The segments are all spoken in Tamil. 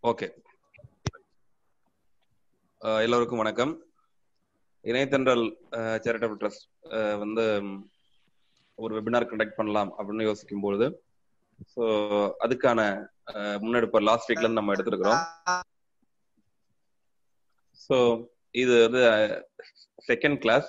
ஓகே எல்லோருக்கும் வணக்கம் இணையத்தன்றல் சேரிட்டபிள் ட்ரஸ்ட் வந்து ஒரு வெபினார் கண்டக்ட் பண்ணலாம் அப்படின்னு யோசிக்கும் பொழுது ஸோ அதுக்கான முன்னெடுப்பு லாஸ்ட் வீக்ல இருந்து நம்ம எடுத்திருக்கிறோம் ஸோ இது வந்து செகண்ட் கிளாஸ்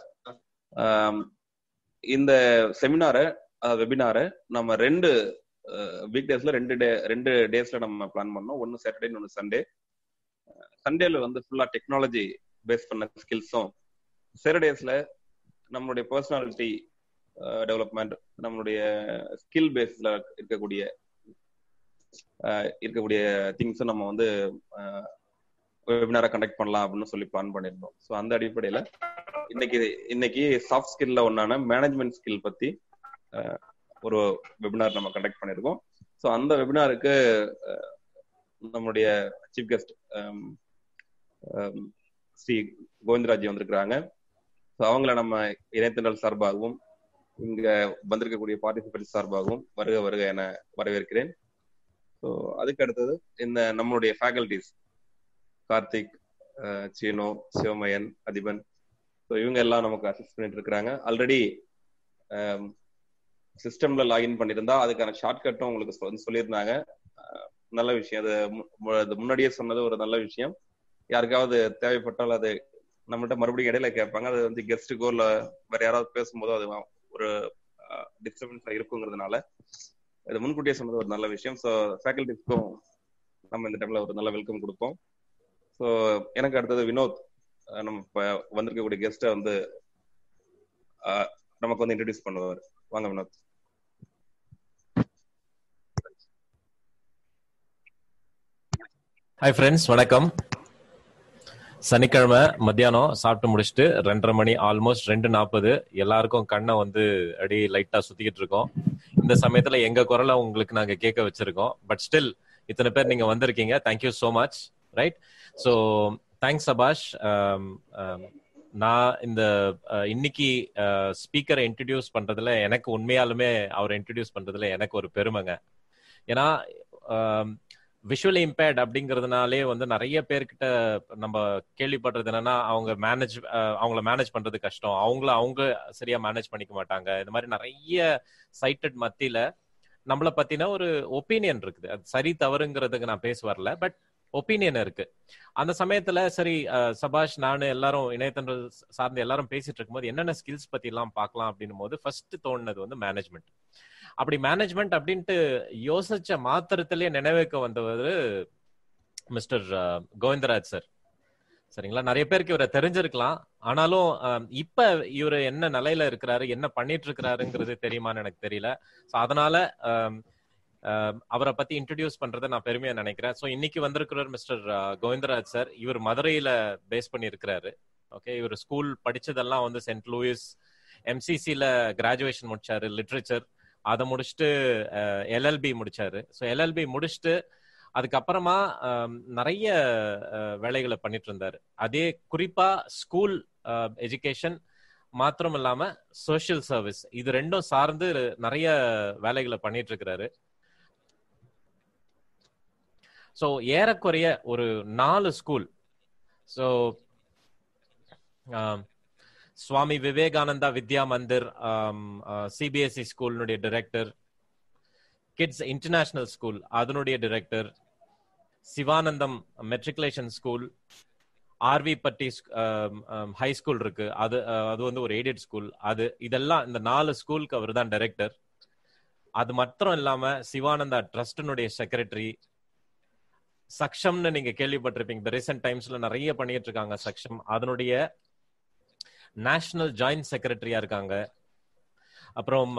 இந்த செமினாரை வெபினாரை நம்ம ரெண்டு வீக் டேஸ்ல ரெண்டு டே ரெண்டு டேஸ்ல நம்ம பிளான் பண்ணோம் ஒன்னு சாட்டர்டே ஒன்னு சண்டே சண்டேல வந்து ஃபுல்லா டெக்னாலஜி பேஸ் பண்ண ஸ்கில்ஸும் சேட்டர்டேஸ்ல நம்மளுடைய பர்சனாலிட்டி டெவலப்மெண்ட் நம்மளுடைய ஸ்கில் பேஸ்ல இருக்கக்கூடிய இருக்கக்கூடிய திங்ஸும் நம்ம வந்து வெபினாரா கண்டக்ட் பண்ணலாம் அப்படின்னு சொல்லி பிளான் பண்ணியிருந்தோம் ஸோ அந்த அடிப்படையில இன்னைக்கு இன்னைக்கு சாஃப்ட் ஸ்கில்ல ஒன்னான மேனேஜ்மெண்ட் ஸ்கில் பத்தி ஒரு வெபினார் நம்ம கண்டக்ட் பண்ணிருக்கோம் ஸோ அந்த வெபினாருக்கு நம்மளுடைய சீஃப் கெஸ்ட் ஸ்ரீ கோவிந்தராஜ் வந்திருக்கிறாங்க ஸோ அவங்கள நம்ம இணையத்தினல் சார்பாகவும் இங்க வந்திருக்கக்கூடிய பார்ட்டிசிபென்ட் சார்பாகவும் வருக வருக என வரவேற்கிறேன் ஸோ அதுக்கு அடுத்தது இந்த நம்மளுடைய ஃபேக்கல்டிஸ் கார்த்திக் சீனோ சிவமயன் அதிபன் ஸோ இவங்க எல்லாம் நமக்கு அசிஸ்ட் பண்ணிட்டு இருக்கிறாங்க ஆல்ரெடி சிஸ்டம்ல லாகின் பண்ணியிருந்தா அதுக்கான ஷார்ட்கட்டும் உங்களுக்கு வந்து சொல்லியிருந்தாங்க நல்ல விஷயம் அது முன்னாடியே சொன்னது ஒரு நல்ல விஷயம் யாருக்காவது தேவைப்பட்டால் அது நம்மள்ட்ட மறுபடியும் இடையில கேட்பாங்க அது வந்து கெஸ்ட்டுக்கோ இல்ல வேற யாராவது பேசும்போதோ அது ஒரு டிஸ்டர்பன்ஸா இருக்குங்கிறதுனால இது முன்கூட்டியே சொன்னது ஒரு நல்ல விஷயம் ஸோ ஃபேக்கல்டிஸ்க்கும் நம்ம இந்த டைம்ல ஒரு நல்ல வெல்கம் கொடுப்போம் ஸோ எனக்கு அடுத்தது வினோத் நம்ம இப்போ வந்திருக்கக்கூடிய கெஸ்ட்டை வந்து நமக்கு வந்து இன்ட்ரடியூஸ் பண்ணுவார் வாங்க வினோத் ஹாய் ஃப்ரெண்ட்ஸ் வணக்கம் சனிக்கிழமை மத்தியானம் சாப்பிட்டு முடிச்சுட்டு ரெண்டரை மணி ஆல்மோஸ்ட் ரெண்டு நாற்பது எல்லாருக்கும் கண்ணை வந்து அடி லைட்டா சுத்திக்கிட்டு இருக்கோம் இந்த சமயத்துல எங்க குரலை உங்களுக்கு நாங்க கேட்க வச்சிருக்கோம் பட் ஸ்டில் இத்தனை பேர் நீங்க வந்திருக்கீங்க thank you so much right so thanks சபாஷ் நான் இந்த இன்னைக்கு ஸ்பீக்கரை இன்ட்ரடியூஸ் பண்றதுல எனக்கு உண்மையாலுமே அவர் இன்ட்ரடியூஸ் பண்றதுல எனக்கு ஒரு பெருமைங்க ஏன்னா விஷுவலி இம்பேர்ட் அப்படிங்கறதுனாலே வந்து நிறைய பேர்கிட்ட நம்ம கேள்விப்படுறது என்னன்னா அவங்க மேனேஜ் அவங்கள மேனேஜ் பண்றது கஷ்டம் அவங்கள அவங்க சரியா மேனேஜ் பண்ணிக்க மாட்டாங்க இந்த மாதிரி நிறைய சைட்டட் மத்தியில நம்மளை பத்தின ஒரு ஒப்பீனியன் இருக்குது அது சரி தவறுங்கிறதுக்கு நான் பேச வரல பட் ஒப்பீனியன் இருக்கு அந்த சமயத்துல சரி சபாஷ் நானு எல்லாரும் இணையத்தன்று சார்ந்து எல்லாரும் பேசிட்டு இருக்கும்போது என்னென்ன ஸ்கில்ஸ் பத்தி எல்லாம் பார்க்கலாம் அப்படின்னும் போது ஃபர்ஸ்ட் தோணுனது வந்து மேனேஜ்மெண்ட் அப்படி மேனேஜ்மெண்ட் அப்படின்ட்டு யோசிச்ச மாத்திரத்திலேயே நினைவுக்கு வந்தவர் மிஸ்டர் கோவிந்தராஜ் சார் சரிங்களா நிறைய பேருக்கு இவரை தெரிஞ்சிருக்கலாம் ஆனாலும் இப்ப இவரு என்ன நிலையில இருக்கிறாரு என்ன பண்ணிட்டு இருக்கிறாருங்கிறது தெரியுமான்னு எனக்கு தெரியல ஸோ அதனால அவரை பத்தி இன்ட்ரடியூஸ் பண்றதை நான் பெருமையா நினைக்கிறேன் ஸோ இன்னைக்கு வந்திருக்கிறார் மிஸ்டர் கோவிந்தராஜ் சார் இவர் மதுரையில பேஸ் பண்ணி இருக்கிறாரு ஓகே இவர் ஸ்கூல் படிச்சதெல்லாம் வந்து சென்ட் லூயிஸ் எம்சிசில கிராஜுவேஷன் முடிச்சாரு லிட்ரேச்சர் அதை முடிச்சுட்டு எல்எல்பி முடிச்சாரு ஸோ எல்எல்பி முடிச்சுட்டு அதுக்கப்புறமா நிறைய வேலைகளை பண்ணிட்டு இருந்தாரு அதே குறிப்பா ஸ்கூல் எஜுகேஷன் மாத்திரம் இல்லாம சோசியல் சர்வீஸ் இது ரெண்டும் சார்ந்து நிறைய வேலைகளை பண்ணிட்டு இருக்கிறாரு ஸோ ஏறக்குறைய ஒரு நாலு school so Swami Vivekananda Vidya Mandir CBSE ஸ்கூலினுடைய டைரக்டர் கிட்ஸ் இன்டர்நேஷனல் ஸ்கூல் அதனுடைய director Sivanandam matriculation school RV Patti high school இருக்கு அது அது வந்து ஒரு எய்டட் ஸ்கூல் அது இதெல்லாம் இந்த நாலு ஸ்கூலுக்கு அவர் தான் டைரக்டர் அது மாத்திரம் இல்லாம சிவானந்தா ட்ரஸ்டினுடைய செக்ரட்டரி சக்ஷம்னு நீங்க கேள்விப்பட்டிருப்பீங்க இந்த ரீசெண்ட் டைம்ஸ்ல நிறைய பண்ணிட்டு இருக்காங்க சக்ஷம் அதனுடைய நேஷனல் ஜாயிண்ட் செக்ரட்டரியா இருக்காங்க அப்புறம்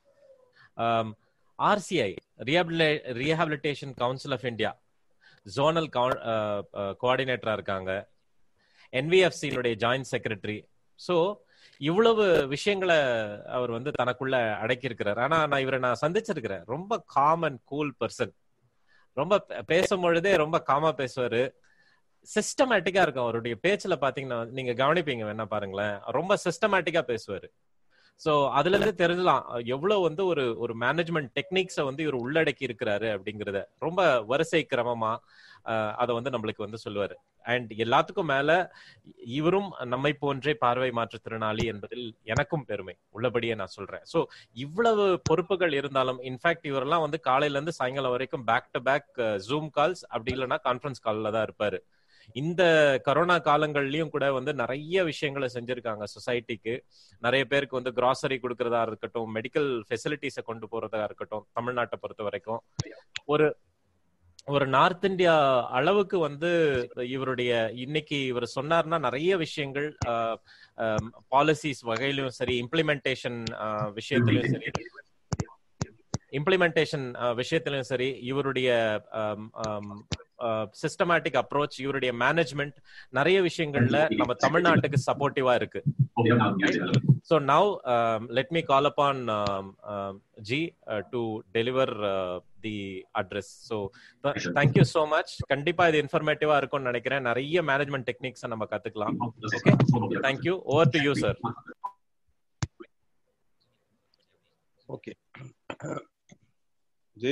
RCI rehabilitation council of India zonal கோஆர்டினேட்டரா இருக்காங்க என்விஎஃப்சியினுடைய ஜாயிண்ட் செக்ரட்டரி ஸோ இவ்வளவு விஷயங்களை அவர் வந்து தனக்குள்ள அடக்கி இருக்கிறார் ஆனா நான் இவரை நான் சந்திச்சிருக்கிறேன் ரொம்ப காமன் கூல் பர்சன் ரொம்ப பேசும் பொழுதே ரொம்ப காமா பேசுவாரு சிஸ்டமேட்டிக்கா இருக்கும் அவருடைய பேச்சுல பாத்தீங்கன்னா நீங்க கவனிப்பீங்க வேணா பாருங்களேன் ரொம்ப சிஸ்டமேட்டிக்கா பேசுவாரு சோ அதுல இருந்து தெரிஞ்சலாம் எவ்வளவு வந்து ஒரு ஒரு மேனேஜ்மெண்ட் டெக்னிக்ஸை வந்து இவர் உள்ளடக்கி இருக்கிறாரு அப்படிங்கறத ரொம்ப வரிசை கிரமமா அதை வந்து நம்மளுக்கு வந்து சொல்லுவாரு அண்ட் எல்லாத்துக்கும் மேல இவரும் நம்மை போன்றே பார்வை மாற்றுத்திறனாளி என்பதில் எனக்கும் பெருமை உள்ளபடியே நான் சொல்றேன் சோ இவ்வளவு பொறுப்புகள் இருந்தாலும் இன்ஃபேக்ட் இவரெல்லாம் வந்து காலையில இருந்து சாயங்காலம் வரைக்கும் back to back zoom calls அப்படி இல்லைன்னா கான்ஃபரன்ஸ் கால்ல தான் இருப்பாரு இந்த கரோனா காலங்கள்லயும் கூட வந்து நிறைய விஷயங்களை செஞ்சிருக்காங்க சொசைட்டிக்கு நிறைய பேருக்கு வந்து கிராசரி கொடுக்கறதா இருக்கட்டும் மெடிக்கல் ஃபெசிலிட்டிஸை கொண்டு போறதா இருக்கட்டும் தமிழ்நாட்டை பொறுத்த வரைக்கும் ஒரு ஒரு நார்த் இந்தியா அளவுக்கு வந்து இவருடைய இன்னைக்கு இவர் சொன்னார்னா நிறைய விஷயங்கள் பாலிசிஸ் வகையிலும் சரி இம்ப்ளிமெண்டேஷன் விஷயத்திலும் சரி இம்ப்ளிமெண்டேஷன் விஷயத்திலும் சரி இவருடைய சிஸ்டமேட்டிக் அப்ரோச் இவருடைய மேனேஜ்மெண்ட் நிறைய விஷயங்கள்ல நம்ம தமிழ்நாட்டுக்கு சப்போர்ட்டிவா இருக்கு so now let me call upon ji to deliver the address so thank you so much கண்டிப்பா இது இன்ஃபர்மேட்டிவா இருக்கும்னு நினைக்கிறேன் நிறைய மேனேஜ்மெண்ட் டெக்னிக்ஸ் நம்ம கத்துக்கலாம் okay thank you over to you sir okay ji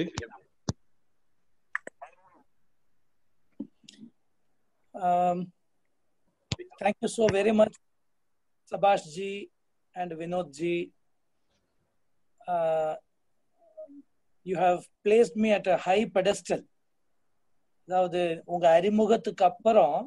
Um, thank you so very much, Sabash ji and Vinod ji. Uh, you have placed me at a high pedestal. அதாவது உங்க அறிமுகத்துக்கு அப்புறம்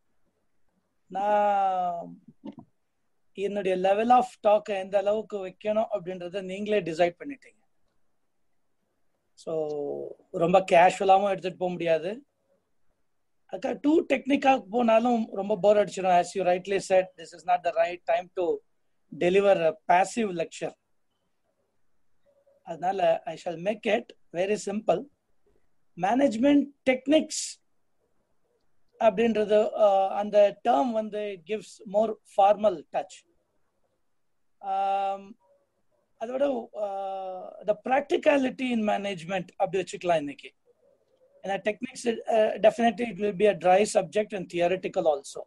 நான் என்னுடைய லெவல் ஆஃப் டாக் எந்த அளவுக்கு வைக்கணும் அப்படின்றத நீங்களே டிசைட் பண்ணிட்டீங்க ஸோ ரொம்ப கேஷுவலாகவும் எடுத்துட்டு போக முடியாது அக்கா டூ டெக்னிக்காக போனாலும் ரொம்ப போர் அடிச்சிடும் as you rightly said this is not the right time to deliver passive lecture அதனால I shall make it very simple management techniques அப்படின்றது அந்த டேர்ம் வந்து கிவ்ஸ் மோர் ஃபார்மல் டச் அதோட த ப்ராக்டிகாலிட்டி இன் மேனேஜ்மெண்ட் அப்படி வச்சுக்கலாம் இன்னைக்கு ஏன்னா techniques definitely it will be a dry subject and theoretical also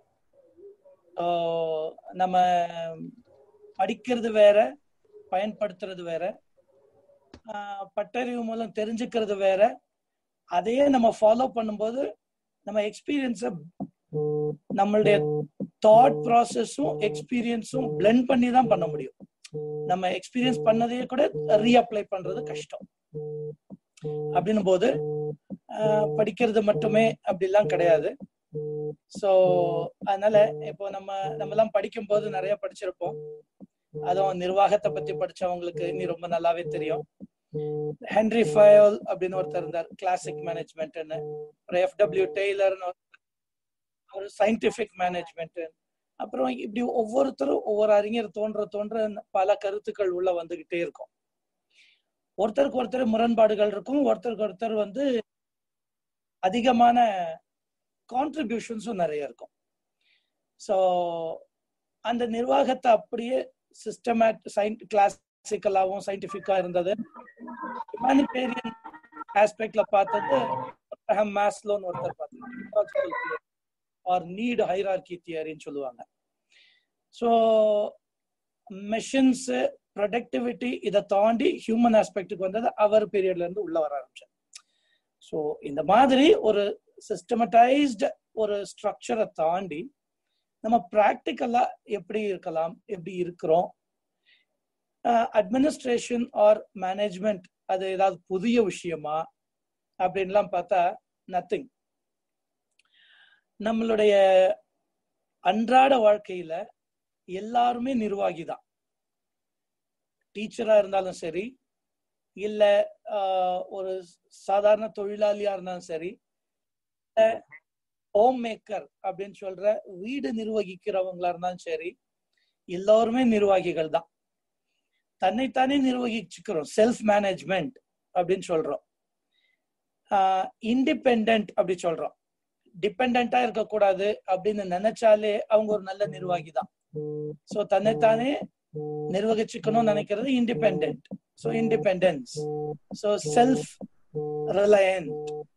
நம்ம படிக்கிறது வேற பயன்படுத்துறது வேற பட்டறிவு மூலம் தெரிஞ்சுக்கிறது வேற அதையே நம்ம ஃபாலோ பண்ணும்போது நம்ம எக்ஸ்பீரியன்ஸ நம்மளுடைய தாட் ப்ராசஸும் எக்ஸ்பீரியன்ஸும் பிளெண்ட் பண்ணி தான் பண்ண முடியும் நம்ம எக்ஸ்பீரியன்ஸ் பண்ணதையே கூட ரீஅப்ளை பண்றது கஷ்டம் அப்படின்னும் போது படிக்கிறது மட்டுமே அப்படிலாம் கிடையாது சோ அதனால இப்போ நம்ம நம்ம எல்லாம் படிக்கும் போது நிறைய படிச்சிருப்போம் அதுவும் நிர்வாகத்தை பத்தி படிச்சவங்களுக்கு நீ ரொம்ப நல்லாவே தெரியும் ஹென்ரி ஃபயல் அப்படின்னு ஒருத்தர் இருந்தார் கிளாசிக் மேனேஜ்மெண்ட்னு அப்புறம் எஃப் டபிள்யூ டெய்லர்னு ஒரு சயின்டிபிக் மேனேஜ்மெண்ட் அப்புறம் இப்படி ஒவ்வொருத்தரும் ஒவ்வொரு அறிஞர் தோன்ற தோன்ற பல கருத்துக்கள் உள்ள வந்துகிட்டே இருக்கும் ஒருத்தருக்கு ஒருத்தர் முரண்பாடுகள் இருக்கும் ஒருத்தருக்கு ஒருத்தர் வந்து அதிகமான கான்ட்ரிபியூஷன்ஸும் நிறைய இருக்கும் ஸோ அந்த நிர்வாகத்தை அப்படியே சிஸ்டமேட் சயின் கிளாசிக்கலாகவும் சயின்டிஃபிக்கா இருந்தது ஹியூமானிடேரியன் ஆஸ்பெக்ட்ல பார்த்தது மேஸ்லோன்னு ஒருத்தர் பார்த்தது ஆர் நீட் ஹைரார்கி தியரின்னு சொல்லுவாங்க ஸோ மெஷின்ஸ் ப்ரொடக்டிவிட்டி இதை தாண்டி ஹியூமன் ஆஸ்பெக்டுக்கு வந்தது அவர் பீரியட்ல இருந்து உள்ள வர ஆரம்பிச்சார் ஸோ இந்த மாதிரி ஒரு சிஸ்டமடைஸ்டு ஒரு ஸ்ட்ரக்சரை தாண்டி நம்ம ப்ராக்டிக்கலா எப்படி இருக்கலாம் எப்படி இருக்கிறோம் அட்மினிஸ்ட்ரேஷன் ஆர் மேனேஜ்மெண்ட் அது ஏதாவது புதிய விஷயமா அப்படின்லாம் பார்த்தா நத்திங் நம்மளுடைய அன்றாட வாழ்க்கையில எல்லாருமே நிர்வாகி தான் டீச்சரா இருந்தாலும் சரி இல்ல ஒரு சாதாரண தொழிலாளியா இருந்தாலும் சரி ஹோம் மேக்கர் அப்படின்னு சொல்ற வீடு நிர்வகிக்கிறவங்களா இருந்தாலும் சரி எல்லாருமே நிர்வாகிகள் தான் தன்னைத்தானே நிர்வகிச்சுக்கிறோம் செல்ஃப் மேனேஜ்மெண்ட் அப்படின்னு சொல்றோம் இண்டிபெண்ட் அப்படி சொல்றோம் டிபெண்டா இருக்கக்கூடாது அப்படின்னு நினைச்சாலே அவங்க ஒரு நல்ல நிர்வாகி தான் சோ தன்னைத்தானே நிர்வகிச்சுக்கணும்னு நினைக்கிறது independent so independence so self reliant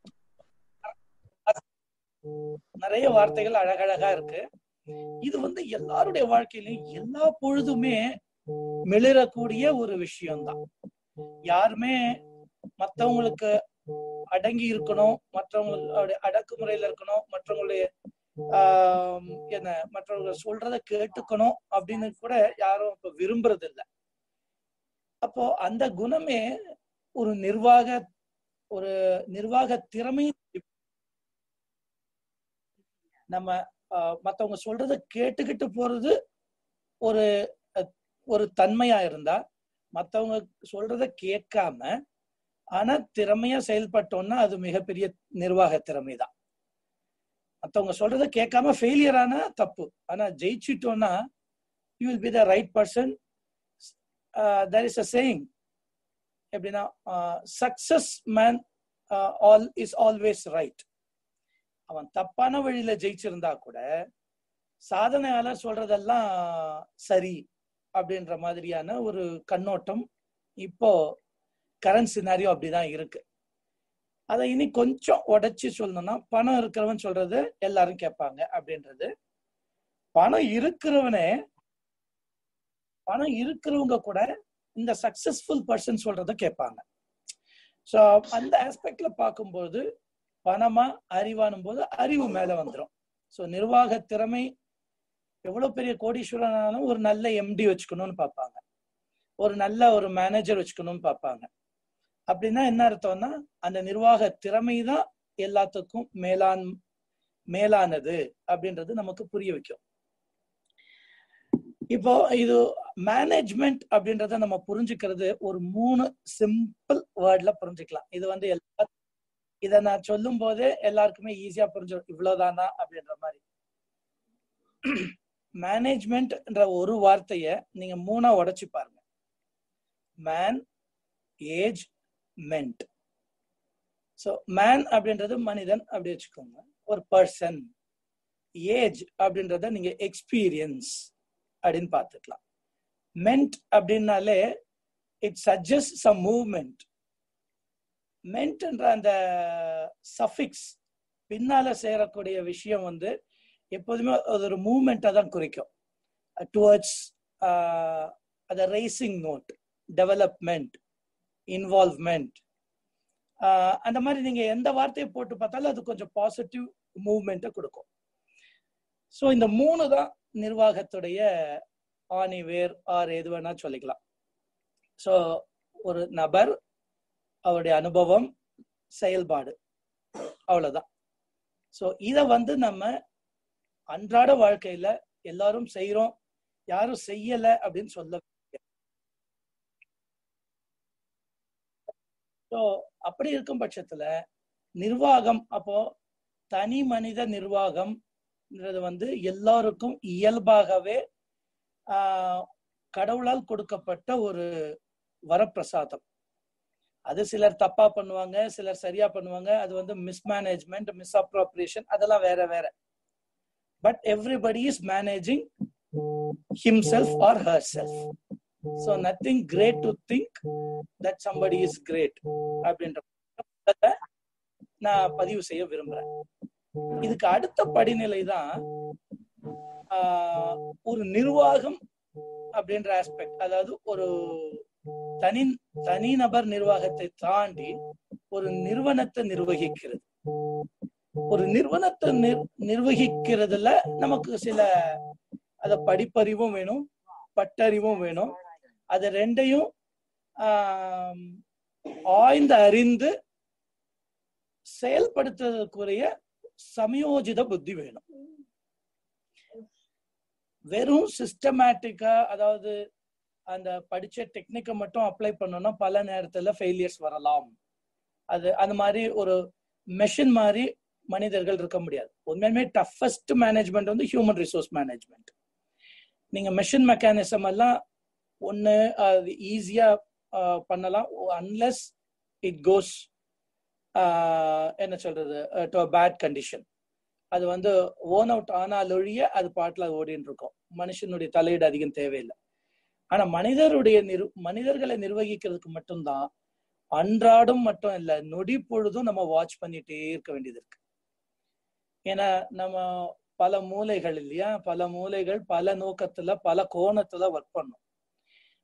நிறைய வார்த்தைகள் அழகழகா இருக்கு இது வந்து எல்லாருடைய வாழ்க்கையிலும் எல்லா பொழுதுமே மிளிரக்கூடிய ஒரு விஷயம்தான் யாருமே மத்தவங்களுக்கு அடங்கி இருக்கணும் மற்றவங்களுடைய அடக்குமுறையில இருக்கணும் மற்றவங்களுடைய ஆஹ் என்ன மற்றவங்க சொல்றத கேட்டுக்கணும் அப்படின்னு கூட யாரும் இப்ப விரும்புறது இல்ல அப்போ அந்த குணமே ஒரு நிர்வாக ஒரு நிர்வாக திறமை நம்ம ஆஹ் மத்தவங்க சொல்றத கேட்டுக்கிட்டு போறது ஒரு அஹ், ஒரு தன்மையா இருந்தா மத்தவங்க சொல்றத கேட்காம ஆனா திறமையா செயல்பட்டோம்னா அது மிகப்பெரிய நிர்வாக திறமை தான் மத்தவங்க சொல்றத கேட்காம ஃபெயிலியர் ஆனா தப்பு ஆனா ஜெயிச்சிட்டோம்னா you will be the right person there is a saying எப்படின்னா success man all is always right அவன் தப்பான வழியில ஜெயிச்சிருந்தா கூட சாதனையாளர் சொல்றதெல்லாம் சரி அப்படின்ற மாதிரியான ஒரு கண்ணோட்டம் இப்போ கரண்ட் சினாரியோ அப்படிதான் இருக்கு அதை இனி கொஞ்சம் உடைச்சு சொல்லணும்னா பணம் இருக்கிறவன் சொல்றது எல்லாரும் கேட்பாங்க அப்படின்றது பணம் இருக்கிறவனே பணம் இருக்கிறவங்க கூட இந்த சக்சஸ்ஃபுல் பர்சன் சொல்றத கேட்பாங்க ஸோ அந்த ஆஸ்பெக்ட்ல பார்க்கும்போது பணமா அறிவானும் போது அறிவு மேல வந்துடும் ஸோ நிர்வாக திறமை எவ்வளவு பெரிய கோடீஸ்வரனாலும் ஒரு நல்ல எம்டி வச்சுக்கணும்னு பார்ப்பாங்க ஒரு நல்ல ஒரு மேனேஜர் வச்சுக்கணும்னு பார்ப்பாங்க அப்படின்னா என்ன அர்த்தம்னா அந்த நிர்வாக திறமை தான் எல்லாத்துக்கும் மேலான் மேலானது அப்படின்றது நமக்கு புரிய வைக்கும் இப்போ இது மேனேஜ்மெண்ட் அப்படின்றத நம்ம புரிஞ்சுக்கிறது ஒரு மூணு சிம்பிள் வேர்ட்ல புரிஞ்சுக்கலாம் இது வந்து எல்லா இத நான் சொல்லும் போதே எல்லாருக்குமே ஈஸியா புரிஞ்சிடும் இவ்வளவுதானா அப்படின்ற மாதிரி மேனேஜ்மெண்ட்ன்ற ஒரு வார்த்தைய நீங்க மூணா உடைச்சு பாருங்க man age ment so man அப்படின்றது மனிதன் அப்படி வச்சுக்கோங்க ஒரு பர்சன் ஏஜ் அப்படின்றத நீங்க எக்ஸ்பீரியன்ஸ் அப்படின்னு பார்த்துக்கலாம் மென்ட் அப்படின்னாலே இட் சஜஸ்ட் சம் மூவ்மெண்ட் மென்ட்ன்ற அந்த சஃபிக்ஸ் பின்னால சேரக்கூடிய விஷயம் வந்து எப்போதுமே அது ஒரு மூவ்மெண்ட்டை தான் குறிக்கும் டுவர்ட்ஸ் அந்த ரேசிங் நோட் டெவலப்மெண்ட் இன்வால்வ்மெண்ட் அந்த மாதிரி நீங்க எந்த வார்த்தையை போட்டு பார்த்தாலும் அது கொஞ்சம் பாசிட்டிவ் மூவ்மெண்ட்டை கொடுக்கும் ஸோ இந்த மூணு தான் நிர்வாகத்துடைய ஆணி வேர் ஆர் எது வேணா சொல்லிக்கலாம் ஸோ ஒரு நபர் அவருடைய அனுபவம் செயல்பாடு அவ்வளவுதான் ஸோ இதை வந்து நம்ம அன்றாட வாழ்க்கையில எல்லாரும் செய்யறோம் யாரும் செய்யல அப்படின்னு சொல்ல ஸோ அப்படி இருக்கும் பட்சத்துல நிர்வாகம் அப்போ தனி மனித நிர்வாகம்ன்றது வந்து எல்லாருக்கும் இயல்பாகவே ஆஹ் கடவுளால் கொடுக்கப்பட்ட ஒரு வரப்பிரசாதம் அது சிலர் தப்பா பண்ணுவாங்க சிலர் சரியா பண்ணுவாங்க அது வந்து மிஸ்மேனேஜ்மெண்ட் மிஸ் அப்ரோப்ரியேஷன் அதெல்லாம் வேற வேற but everybody is managing himself or herself so nothing great to think that somebody is great அப்படின்ற நான் பதிவு செய்ய விரும்புறேன் இதுக்கு அடுத்த படிநிலை தான் ஒரு நிர்வாகம் அப்படின்ற ஆஸ்பெக்ட் அதாவது ஒரு தனி தனிநபர் நிர்வாகத்தை தாண்டி ஒரு நிறுவனத்தை நிர்வகிக்கிறது ஒரு நிறுவனத்தை நிர்வகிக்கிறதுல நமக்கு சில அத படிப்பறிவும் வேணும் பட்டறிவும் வேணும் அது ரெண்டையும் ஆய்ந்து அறிந்து செயல்படுத்துறதுக்குரிய சமயோஜித புத்தி வேணும் வெறும் சிஸ்டமேட்டிக்கா அதாவது அந்த படிச்ச டெக்னிக்கை மட்டும் அப்ளை பண்ணோம்னா பல நேரத்துல ஃபெயிலியர்ஸ் வரலாம் அது அந்த மாதிரி ஒரு மெஷின் மாதிரி மனிதர்கள் இருக்க முடியாது உண்மையுமே டஃபஸ்ட் மேனேஜ்மெண்ட் வந்து ஹியூமன் ரிசோர்ஸ் மேனேஜ்மெண்ட் நீங்க மெஷின் மெக்கானிசம் எல்லாம் ஒன்று அது ஈஸியா பண்ணலாம் அன்லெஸ் இட் கோஸ் என்ன சொல்றது டு பேட் கண்டிஷன் அது வந்து ஓன் அவுட் ஆனால் ஒழிய அது பாட்டில் ஓடின்னு இருக்கும் மனுஷனுடைய தலையீடு அதிகம் தேவையில்லை ஆனா மனிதருடைய நிர் மனிதர்களை நிர்வகிக்கிறதுக்கு மட்டும்தான் அன்றாடம் மட்டும் இல்ல நொடி பொழுதும் நம்ம வாட்ச் பண்ணிட்டே இருக்க வேண்டியது இருக்கு ஏன்னா நம்ம பல மூலைகள் இல்லையா பல மூலைகள் பல நோக்கத்துல பல கோணத்துல ஒர்க் பண்ணும்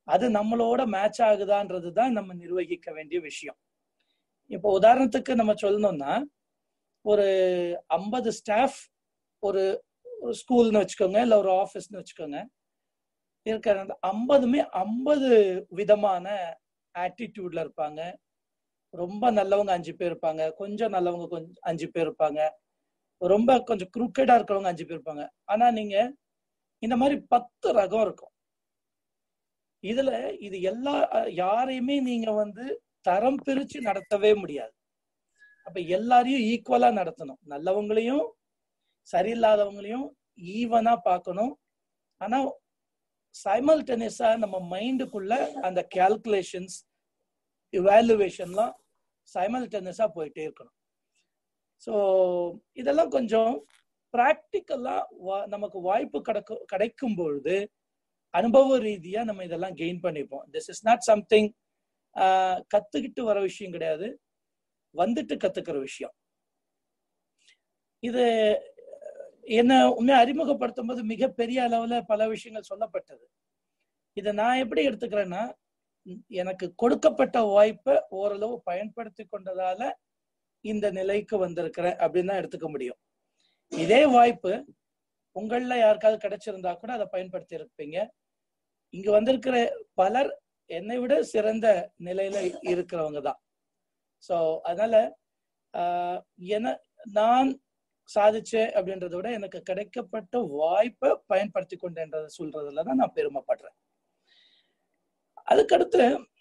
அது நம்மளோட மேட்ச் ஆகுதான்றது தான் நம்ம நிர்வகிக்க வேண்டிய விஷயம் இப்போ உதாரணத்துக்கு நம்ம சொல்லணும்னா ஒரு ஐம்பது ஸ்டாஃப் ஒரு ஒரு ஸ்கூல்னு வச்சுக்கோங்க இல்ல ஒரு ஆஃபீஸ்னு வச்சுக்கோங்க இருக்கிற அந்த ஐம்பதுமே ஐம்பது விதமான ஆட்டிடியூட்ல இருப்பாங்க ரொம்ப நல்லவங்க அஞ்சு பேர் இருப்பாங்க கொஞ்சம் நல்லவங்க கொஞ்சம் அஞ்சு பேர் இருப்பாங்க ரொம்ப கொஞ்சம் குரூக்கடா இருக்கிறவங்க அஞ்சு பேர் இருப்பாங்க ஆனா நீங்க இந்த மாதிரி பத்து ரகம் இருக்கும் இதுல இது எல்லா யாரையுமே நீங்க வந்து தரம் பிரிச்சு நடத்தவே முடியாது அப்ப எல்லாரையும் ஈக்குவலா நடத்தணும் நல்லவங்களையும் சரியில்லாதவங்களையும் ஈவனா பார்க்கணும் ஆனா சைமல்டேனியஸா நம்ம மைண்டுக்குள்ள அந்த கால்குலேஷன்ஸ் இவாலுவேஷன்லாம் சைமல்டேனியஸா போயிட்டே இருக்கணும் ஸோ இதெல்லாம் கொஞ்சம் ப்ராக்டிக்கலா நமக்கு வாய்ப்பு கிடைக்கும் கிடைக்கும் பொழுது அனுபவ ரீதியா நம்ம இதெல்லாம் கெயின் பண்ணிப்போம் திஸ் இஸ் நாட் சம்திங் கத்துக்கிட்டு வர விஷயம் கிடையாது வந்துட்டு கத்துக்கிற விஷயம் இது என்ன உண்மையை அறிமுகப்படுத்தும் போது மிகப்பெரிய அளவுல பல விஷயங்கள் சொல்லப்பட்டது இதை நான் எப்படி எடுத்துக்கிறேன்னா எனக்கு கொடுக்கப்பட்ட வாய்ப்பை ஓரளவு பயன்படுத்தி கொண்டதால இந்த நிலைக்கு வந்திருக்கிறேன் அப்படின்னு தான் எடுத்துக்க முடியும் இதே வாய்ப்பு உங்கள யாருக்காவது கிடைச்சிருந்தா கூட அதை பயன்படுத்தி இருப்பீங்க இங்க வந்திருக்கிற பலர் என்னை விட சிறந்த நிலையில இருக்கிறவங்க தான் ஸோ அதனால என நான் சாதிச்சேன் அப்படின்றத விட எனக்கு கிடைக்கப்பட்ட வாய்ப்பை பயன்படுத்தி கொண்டேன்றத சொல்றதுல தான் நான் பெருமைப்படுறேன் அதுக்கடுத்து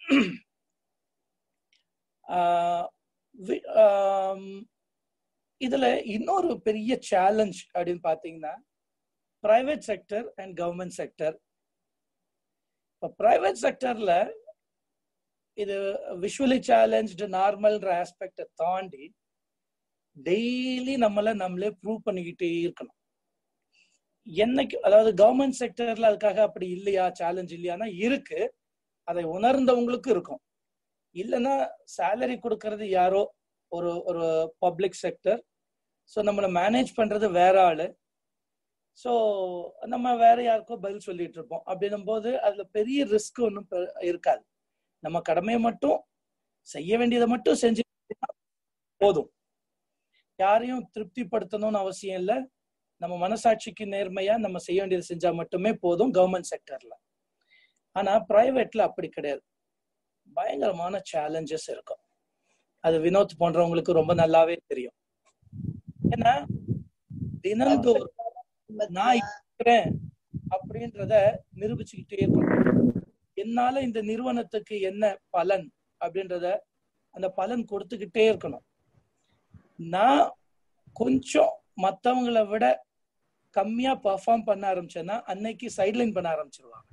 இதுல இன்னொரு பெரிய சேலஞ்ச் அப்படின்னு பாத்தீங்கன்னா private sector and government sector இப்போ பிரைவேட் செக்டர்ல இது விஷுவலி சேலஞ்சு நார்மல்ன்ற ஆஸ்பெக்டை தாண்டி டெய்லி நம்மள நம்மளே ப்ரூவ் பண்ணிக்கிட்டே இருக்கணும் என்னைக்கு அதாவது கவர்மெண்ட் செக்டர்ல அதுக்காக அப்படி இல்லையா சேலஞ்ச் இல்லையானா இருக்கு அதை உணர்ந்தவங்களுக்கு இருக்கும் இல்லைன்னா சேலரி கொடுக்கறது யாரோ ஒரு ஒரு பப்ளிக் செக்டர் ஸோ நம்மளை மேனேஜ் பண்றது வேற ஆளு ஸோ நம்ம வேற யாருக்கோ பதில் சொல்லிட்டு இருப்போம் அப்படின்னும் போது அதுல பெரிய ரிஸ்க் ஒன்றும் இருக்காது நம்ம கடமையை மட்டும் செய்ய வேண்டியதை மட்டும் செஞ்சு போதும் யாரையும் திருப்திப்படுத்தணும்னு அவசியம் இல்லை நம்ம மனசாட்சிக்கு நேர்மையா நம்ம செய்ய வேண்டியது செஞ்சா மட்டுமே போதும் கவர்மெண்ட் செக்டர்ல ஆனா பிரைவேட்ல அப்படி கிடையாது பயங்கரமான சேலஞ்சஸ் இருக்கும் அது வினோத் போன்றவங்களுக்கு ரொம்ப நல்லாவே தெரியும் ஏன்னா தினந்தோறும் நான் இருக்கிறேன் அப்படின்றத நிரூபிச்சுக்கிட்டே இருக்கணும் என்னால இந்த நிறுவனத்துக்கு என்ன பலன் அப்படின்றத அந்த பலன் கொடுத்துக்கிட்டே இருக்கணும் நான் கொஞ்சம் மத்தவங்களை விட கம்மியா பர்ஃபார்ம் பண்ண ஆரம்பிச்சேன்னா அன்னைக்கு சைட்லைன் பண்ண ஆரம்பிச்சிருவாங்க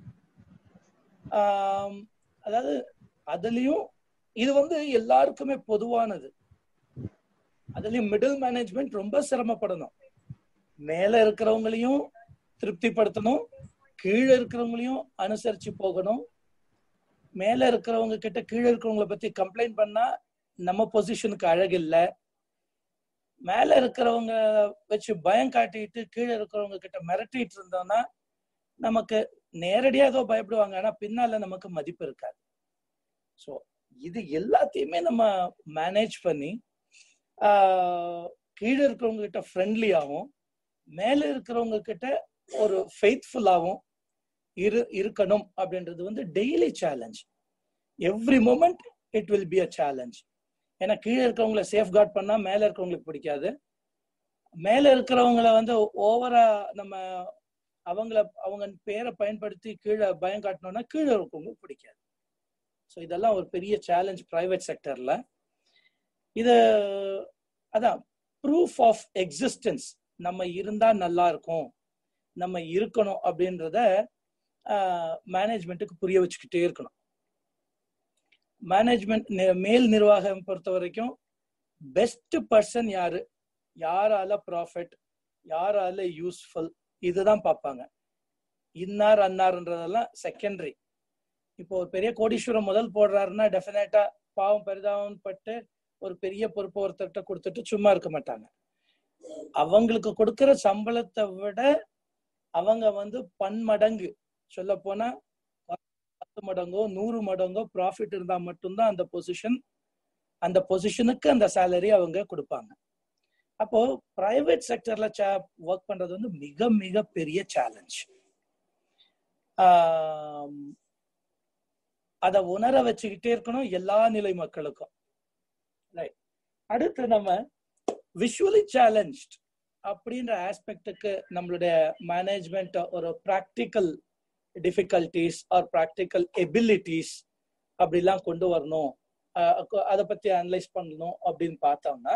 அதாவது அதுலயும் இது வந்து எல்லாருக்குமே பொதுவானது அதுலயும் மிடில் மேனேஜ்மெண்ட் ரொம்ப சிரமப்படணும் மேல இருக்கிறவங்களையும் திருப்திப்படுத்தணும் கீழே இருக்கிறவங்களையும் அனுசரிச்சு போகணும் மேல இருக்கிறவங்க கிட்ட கீழே இருக்கிறவங்கள பத்தி கம்ப்ளைண்ட் பண்ணா நம்ம பொசிஷனுக்கு அழகில்ல மேல இருக்கிறவங்க வச்சு பயம் காட்டிட்டு கீழே இருக்கிறவங்க கிட்ட மிரட்டிட்டு இருந்தோம்னா நமக்கு நேரடியா ஏதோ பயப்படுவாங்க ஆனா பின்னால நமக்கு மதிப்பு இருக்காது ஸோ இது எல்லாத்தையுமே நம்ம மேனேஜ் பண்ணி கீழே இருக்கிறவங்க கிட்ட ஃப்ரெண்ட்லியாகவும் மேல இருக்கிறவங்க கிட்ட ஒரு ஃபெய்த்ஃபுல்லாகவும் இரு இருக்கணும் அப்படின்றது வந்து daily challenge every moment it will be a challenge ஏன்னா கீழே இருக்கிறவங்கள சேஃப் கார்ட் பண்ணா மேல இருக்கிறவங்களுக்கு பிடிக்காது மேல இருக்கிறவங்கள வந்து ஓவரா நம்ம அவங்கள அவங்க பேரை பயன்படுத்தி கீழே பயம் காட்டணும்னா கீழே இருக்கவங்களுக்கு பிடிக்காது ஸோ இதெல்லாம் ஒரு பெரிய சேலஞ்ச் பிரைவேட் செக்டர்ல இது அதான் ப்ரூஃப் ஆஃப் எக்ஸிஸ்டன்ஸ் நம்ம இருந்தா நல்லா இருக்கும் நம்ம இருக்கணும் அப்படின்றத மேனேஜ்மெண்ட்டுக்கு புரிய வச்சுக்கிட்டே இருக்கணும் மேனேஜ்மெண்ட் மேல் நிர்வாகம் பொறுத்த வரைக்கும் பெஸ்ட் பர்சன் யாரு யாரால ப்ராஃபிட் யாரால யூஸ்ஃபுல் இதுதான் பார்ப்பாங்க இன்னார் அன்னார்ன்றதெல்லாம் செகண்டரி இப்போ ஒரு பெரிய கோடீஸ்வரம் முதல் போடுறாருன்னா டெஃபினட்டா பாவம் பரிதாபம் பட்டு ஒரு பெரிய பொறுப்பு ஒருத்தர்கிட்ட கொடுத்துட்டு சும்மா இருக்க மாட்டாங்க அவங்களுக்கு கொடுக்கிற சம்பளத்தை விட அவங்க வந்து பன்மடங்கு சொல்ல போனா பத்து மடங்கோ நூறு மடங்கோ ப்ராஃபிட் இருந்தா மட்டும்தான் அந்த பொசிஷன் அந்த பொசிஷனுக்கு அந்த சேலரி அவங்க கொடுப்பாங்க அப்போ பிரைவேட் செக்டர்ல ஒர்க் பண்றது வந்து மிக மிக பெரிய சேலஞ்ச் அதை உணர வச்சுக்கிட்டே இருக்கணும் எல்லா நிலை மக்களுக்கும் ரைட் அடுத்து நம்ம விஷுவலி சேலஞ்ச் அப்படின்ற ஆஸ்பெக்டுக்கு நம்மளுடைய மேனேஜ்மெண்ட் ஒரு practical difficulties or practical abilities அப்படிலாம் கொண்டு வரணும் அதை பத்தி அனலைஸ் பண்ணணும் அப்படின்னு பார்த்தோம்னா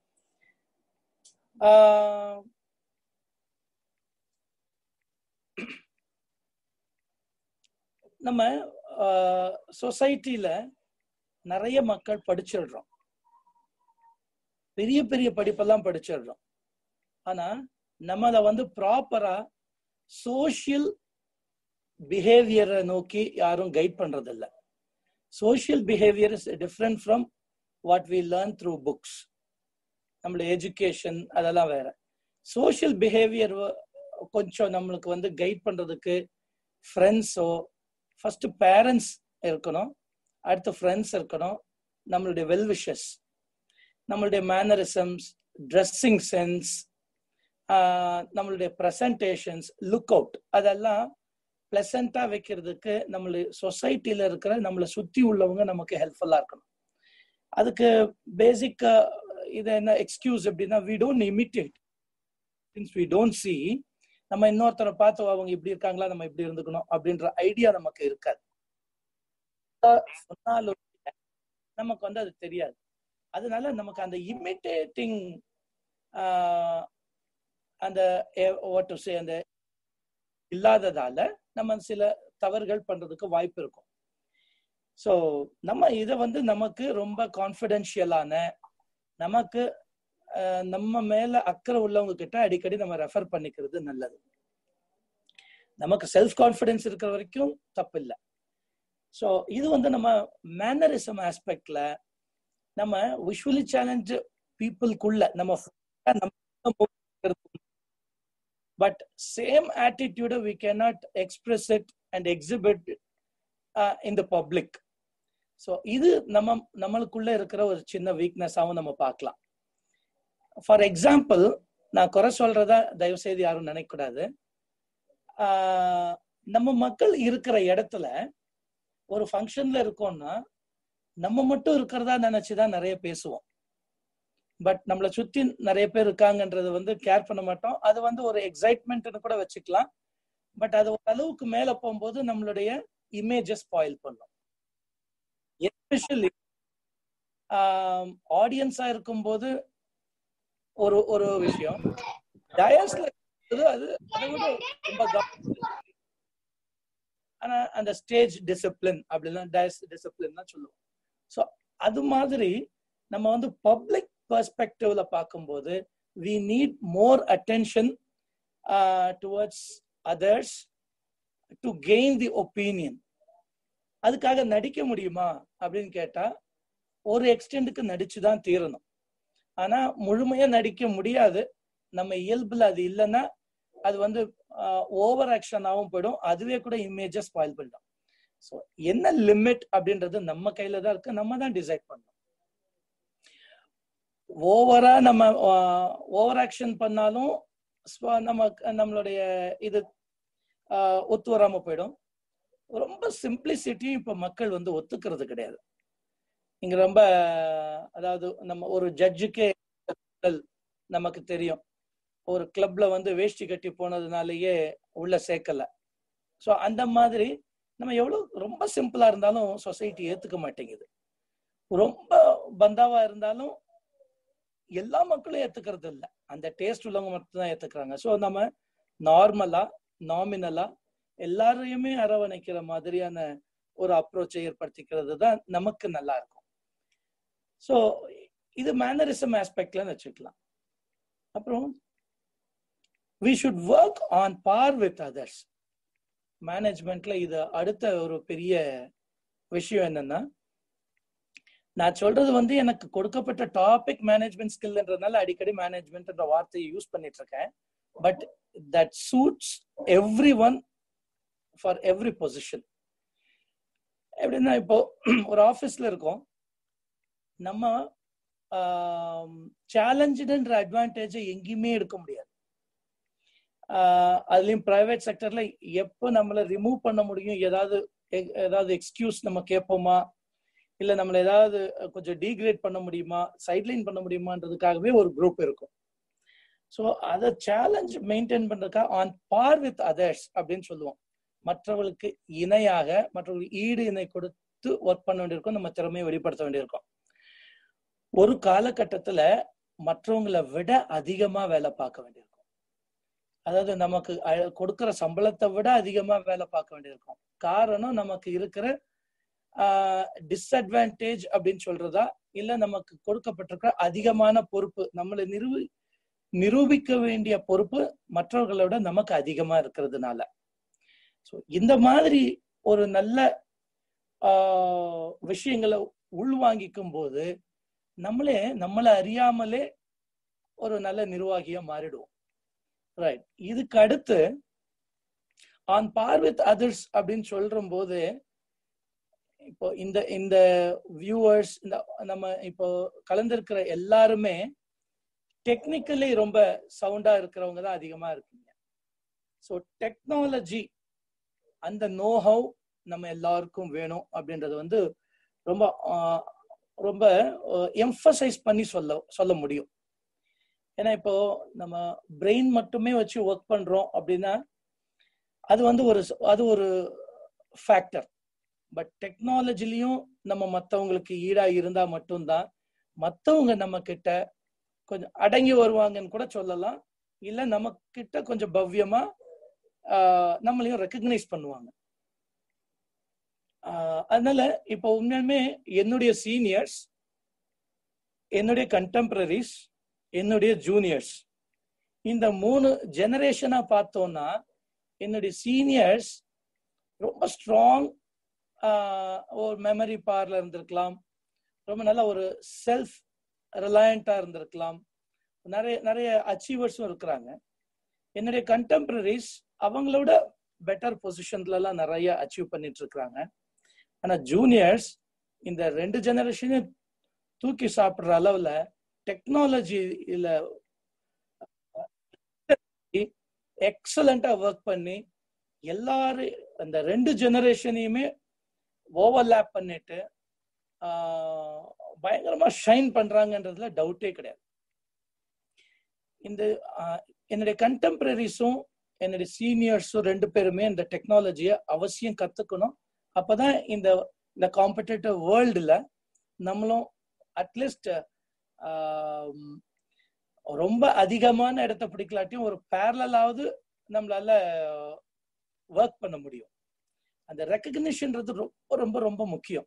நம்ம சொசைட்டில நிறைய மக்கள் படிச்சிடுறோம் பெரிய பெரிய படிப்பெல்லாம் படிச்சிடுறோம் ஆனா நம்மள வந்து ப்ராப்பரா சோசியல் பிஹேவியரை நோக்கி யாரும் கைட் பண்றது இல்ல social behaviour is different from what we learn through books நம்மளோட எஜுகேஷன் அதெல்லாம் வேற சோசியல் பிஹேவியர் கொஞ்சம் நம்மளுக்கு வந்து கைட் பண்றதுக்கு ஃப்ரெண்ட்ஸோ ஃபர்ஸ்ட் பேரண்ட்ஸ் இருக்கணும் அடுத்து ஃப்ரெண்ட்ஸ் இருக்கணும் நம்மளுடைய வெல்விஷஸ் நம்மளுடைய மேனரிசம்ஸ் ட்ரெஸ்ஸிங் சென்ஸ் நம்மளுடைய ப்ரெசன்டேஷன்ஸ் லுக் அவுட் அதெல்லாம் பிளசண்டா வைக்கிறதுக்கு நம்மளுடைய சொசைட்டில இருக்கிற நம்மளை சுத்தி உள்ளவங்க நமக்கு ஹெல்ப்ஃபுல்லா இருக்கணும் அதுக்கு பேசிக் இது என்ன எக்ஸ்கியூஸ் எப்படின்னா we don't imitate since we don't see நம்ம இன்னொருத்தரை பார்த்து அவங்க இப்படி இருக்காங்களா நம்ம இப்படி இருந்துக்கணும் அப்படின்ற ஐடியா நமக்கு இருக்காது சொன்னாலும் நமக்கு வந்து அது தெரியாது அதனால நமக்கு அந்த இமிட்டேட்டிங் அந்த அந்த இல்லாததால நம்ம சில தவறுகள் பண்றதுக்கு வாய்ப்பு இருக்கும் ஸோ நம்ம இதை வந்து நமக்கு ரொம்ப கான்ஃபிடென்ஷியலான நமக்கு நம்ம மேல அக்கறை உள்ளவங்க கிட்ட அடிக்கடி நம்ம ரெஃபர் பண்ணிக்கிறது நல்லது நமக்கு செல்ஃப் கான்ஃபிடென்ஸ் இருக்கிற வரைக்கும் தப்பு இல்லை ஸோ இது வந்து நம்ம மேனரிசம் ஆஸ்பெக்ட்ல நம்ம விஷுவலி சேலஞ்ச் பீப்புளுக்குள்ள நம்ம பட் சேம் ஆட்டிடியூட we cannot express it and exhibit in the public so இது நம்ம நம்மளுக்குள்ள இருக்கிற ஒரு சின்ன வீக்னஸாகவும் நம்ம பார்க்கலாம் ஃபார் எக்ஸாம்பிள் நான் குறை சொல்றதா தயவு செய்து யாரும் நினைக்கக்கூடாது நம்ம மக்கள் இருக்கிற இடத்துல ஒரு ஃபங்க்ஷன்ல இருக்கோம்னா நம்ம மட்டும் இருக்கிறதா நினைச்சுதான் நிறைய பேசுவோம் பட் நம்மளை சுத்தி நிறைய பேர் இருக்காங்கன்றது வந்து கேர் பண்ண மாட்டோம் அது வந்து ஒரு எக்ஸைட்மெண்ட்னு கூட வச்சுக்கலாம் பட் அது ஒரு அளவுக்கு மேல போகும்போது நம்மளுடைய இமேஜை ஸ்பாயில் பண்ணும் எஸ்பெஷலி ஆடியன்ஸா இருக்கும்போது ஒரு ஒரு விஷயம் டயஸ்ல அது அதை விட ரொம்ப ஆனா அந்த ஸ்டேஜ் டிசிப்ளின் அப்படிலாம் டயஸ் டிசிப்ளின் தான் சொல்லுவோம் ஸோ அது மாதிரி நம்ம வந்து பப்ளிக் பெர்ஸ்பெக்டிவ்ல பார்க்கும்போது we need more attention towards others to gain the opinion அதுக்காக நடிக்க முடியுமா அப்படின்னு கேட்டா ஒரு எக்ஸ்டெண்டுக்கு நடிச்சுதான் தீரணும் ஆனா முழுமையா நடிக்க முடியாது நம்ம இயல்புல அது இல்லைன்னா அது வந்து ஓவர் ஆக்ஷனாகவும் போயிடும் அதுவே கூட இமேஜை ஸ்பாயில் பண்ணிடும் ஸோ என்ன லிமிட் அப்படின்றது நம்ம கையில தான் இருக்கு நம்ம தான் டிசைட் பண்ணணும் ஓவரா நம்ம ஓவர் ஆக்ஷன் பண்ணாலும் நம்ம நம்மளுடைய இது ஒத்து வராம போயிடும் ரொம்ப சிம்பிளிசிட்டியும் இப்ப மக்கள் வந்து ஒத்துக்கிறது கிடையாது இங்க ரொம்ப அதாவது நம்ம ஒரு ஜட்ஜுக்கே நமக்கு தெரியும் ஒரு கிளப்ல வந்து வேஷ்டி கட்டி போனதுனாலயே உள்ள சேர்க்கல ஸோ அந்த மாதிரி நம்ம எவ்வளவு ரொம்ப சிம்பிளா இருந்தாலும் சொசைட்டி ஏத்துக்க மாட்டேங்குது ரொம்ப பந்தாவா இருந்தாலும் எல்லா மக்களும் ஏத்துக்கிறது இல்லை அந்த டேஸ்ட் உள்ளவங்க மட்டும் தான் ஏத்துக்கிறாங்க ஸோ நம்ம நார்மலா நாமினலா எல்லாரையுமே அரவணைக்கிற மாதிரியான ஒரு அப்ரோச்சை ஏற்படுத்திக்கிறது தான் நமக்கு நல்லா இருக்கும் ஸோ இது மேனரிசம் ஆஸ்பெக்ட்ல வச்சுக்கலாம் அப்புறம் we should work on par with others மேனேஜ்மெண்ட்ல இது அடுத்த ஒரு பெரிய விஷயம் என்னன்னா நான் சொல்றது வந்து எனக்கு கொடுக்கப்பட்ட டாபிக் மேனேஜ்மெண்ட் ஸ்கில்ன்றதுனால அடிக்கடி மேனேஜ்மெண்ட் வார்த்தையை யூஸ் பண்ணிட்டு இருக்கேன் but that suits everyone for every position எப்படின்னா இப்போ ஒரு ஆபீஸ்ல இருக்கோம் நம்ம சேலஞ்சுன்ற அட்வான்டேஜை எங்கேயுமே எடுக்க முடியாது ஆஹ் அதுலயும் பிரைவேட் செக்டர்ல எப்போ நம்மள ரிமூவ் பண்ண முடியும் ஏதாவது எ- ஏதாவது எக்ஸ்கியூஸ் நம்ம கேட்போமா இல்ல நம்மள ஏதாவது கொஞ்சம் டீக்ரேட் பண்ண முடியுமா சைட்லைன் பண்ண முடியுமான்றதுக்காகவே ஒரு குரூப் இருக்கும் ஸோ அதை சேலஞ்ச் மெயின்டைன் பண்றதுக்காக ஆன் பார் வித் அதர்ஸ் அப்படின்னு சொல்லுவோம் மற்றவர்களுக்கு இணையாக மற்றவர்களுக்கு ஈடு இணை கொடுத்து ஒர்க் பண்ண வேண்டியிருக்கும் நம்ம திறமையை வெளிப்படுத்த வேண்டியிருக்கும் ஒரு காலகட்டத்துல மற்றவங்களை விட அதிகமா வேலை பார்க்க வேண்டியிருக்கும் அதாவது நமக்கு அ- கொடுக்கிற சம்பளத்தை விட அதிகமா வேலை பார்க்க வேண்டியிருக்கும் காரணம் நமக்கு இருக்கிற டிஸ்அட்வான்டேஜ் அப்படின்னு சொல்றதா இல்ல நமக்கு கொடுக்கப்பட்டிருக்கிற அதிகமான பொறுப்பு நம்மளை நிரூபி நிரூபிக்க வேண்டிய பொறுப்பு மற்றவர்களை விட நமக்கு அதிகமா இருக்கிறதுனால ஸோ இந்த மாதிரி ஒரு நல்ல ஆஹ், விஷயங்களை உள்வாங்கிக்கும் போது நம்மளே நம்மளை அறியாமலே ஒரு நல்ல நிர்வாகியா மாறிடுவோம் ரைட் இதுக்கு அடுத்து ஆன் பார் வித் அதர்ஸ் அப்படின்னு சொல்ற போது இப்போ இந்த இந்த வியூவர்ஸ் இந்த நம்ம இப்போ கலந்திருக்கிற எல்லாருமே டெக்னிக்கலி ரொம்ப சவுண்டா இருக்கிறவங்க தான் அதிகமா இருக்கீங்க ஸோ டெக்னாலஜி அந்த நோஹவ் நம்ம எல்லாருக்கும் வேணும் அப்படின்றது வந்து ரொம்ப ஆஹ், ரொம்ப எம்ஃபசைஸ் பண்ணி சொல்ல சொல்ல முடியும் ஏன்னா இப்போ நம்ம பிரெயின் மட்டுமே வச்சு ஒர்க் பண்றோம் அப்படின்னா அது வந்து ஒரு அது ஒரு ஃபேக்டர் பட் டெக்னாலஜிலையும் நம்ம மற்றவங்களுக்கு ஈடா இருந்தா மட்டும்தான் மற்றவங்க நம்ம கிட்ட கொஞ்சம் அடங்கி வருவாங்கன்னு கூட சொல்லலாம் இல்ல நம்ம கிட்ட கொஞ்சம் பவ்யமா ஆஹ், நம்மளையும் ரெக்கக்னைஸ் பண்ணுவாங்க ஆஹ், அதனால இப்போ உண்மையுமே என்னுடைய சீனியர்ஸ் என்னுடைய கண்டெம்பரரிஸ் என்னுடைய ஜூனியர்ஸ் இந்த மூணு ஜெனரேஷனா பார்த்தோம்னா என்னுடைய சீனியர்ஸ் ரொம்ப ஸ்ட்ராங் ஒரு மெமரி பவர்ல இருந்திருக்கலாம் ரொம்ப நல்ல ஒரு செல்ஃப் ரிலையண்டா இருந்திருக்கலாம் நிறைய நிறைய அச்சீவர்ஸும் இருக்கிறாங்க என்னுடைய கண்டெம்பரரிஸ் அவங்களோட பெட்டர் பொசிஷன்ல எல்லாம் நிறைய அச்சீவ் பண்ணிட்டு இருக்கிறாங்க ஆனா ஜூனியர்ஸ் இந்த ரெண்டு ஜெனரேஷனையும் தூக்கி சாப்பிடுற அளவுல டெக்னாலஜியில எக்ஸலண்டா ஒர்க் பண்ணி எல்லாரும் அந்த ரெண்டு ஜெனரேஷனையுமே ஓவர்லேப் பண்ணிட்டு ஆஹ், பயங்கரமா ஷைன் பண்றாங்கன்றதுல டவுட்டே கிடையாது இந்த ஆஹ், என்னுடைய கண்டெம்பரரிஸும் என்னுடைய சீனியர்ஸும் ரெண்டு பேருமே இந்த டெக்னாலஜியை அவசியம் கத்துக்கணும் அப்பதான் இந்த இந்த காம்படேட்டிவ் வேர்ல்டுல நம்மளும் அட்லீஸ்ட் ரொம்ப அதிகமான இடத்த பிடிக்கலாட்டியும் ஒரு பேரலாவது நம்மளால ஒர்க் பண்ண முடியும் அந்த ரெக்கக்னிஷன்ன்றது ரொம்ப ரொம்ப ரொம்ப முக்கியம்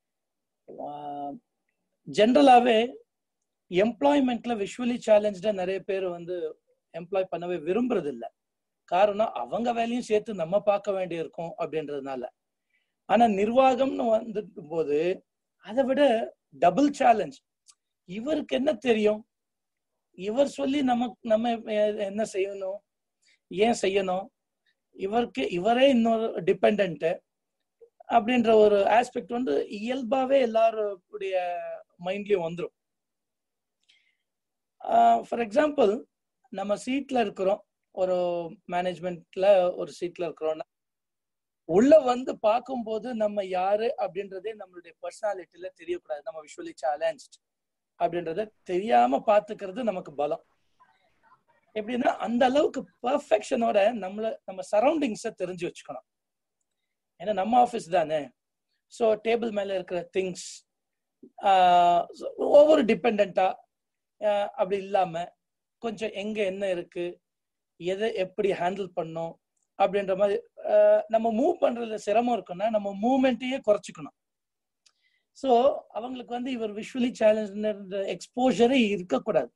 ஜென்ரலாவே எம்ப்ளாய்மெண்ட்ல விஷுவலி சேலஞ்சா நிறைய பேர் வந்து எம்ப்ளாய் பண்ணவே விரும்புறது இல்ல காரணம் அவங்க வேலையும் சேர்த்து நம்ம பார்க்க வேண்டி இருக்கும் அப்படின்றதுனால ஆனா நிர்வாகம்னு வந்து போது அதை விட டபுள் சேலஞ்ச் இவருக்கு என்ன தெரியும் இவர் சொல்லி நம்ம நம்ம என்ன செய்யணும் ஏன் செய்யணும் இவருக்கு இவரே இன்னொரு டிபெண்ட் அப்படின்ற ஒரு ஆஸ்பெக்ட் வந்து இயல்பாவே எல்லாருடைய மைண்ட்லயும் வந்துடும் ஃபார் எக்ஸாம்பிள் நம்ம சீட்ல இருக்கிறோம் ஒரு மேனேஜ்மெண்ட்ல ஒரு சீட்ல இருக்கிறோம்னா உள்ள வந்து பார்க்கும்போது நம்ம யாரு அப்படின்றதே நம்மளுடைய பர்சனாலிட்டியில தெரியக்கூடாது நம்ம விஷுவலி சேலஞ்ச் அப்படின்றத தெரியாம பாத்துக்கிறது நமக்கு பலம் எப்படின்னா அந்த அளவுக்கு பர்ஃபெக்ஷனோட நம்மள நம்ம சரௌண்டிங்ஸை தெரிஞ்சு வச்சுக்கணும் ஏன்னா நம்ம ஆஃபீஸ் தானே ஸோ டேபிள் மேல இருக்கிற திங்ஸ் ஒவ்வொரு டிபெண்டா அப்படி இல்லாம கொஞ்சம் எங்க என்ன இருக்கு எதை எப்படி ஹேண்டில் பண்ணும் அப்படின்ற மாதிரி நம்ம மூவ் பண்றதுல சிரமம் இருக்குன்னா நம்ம மூவ்மெண்ட்டையே குறைச்சிக்கணும் ஸோ அவங்களுக்கு வந்து இவர் விஷுவலி சேலஞ்ச் எக்ஸ்போஜரே இருக்கக்கூடாது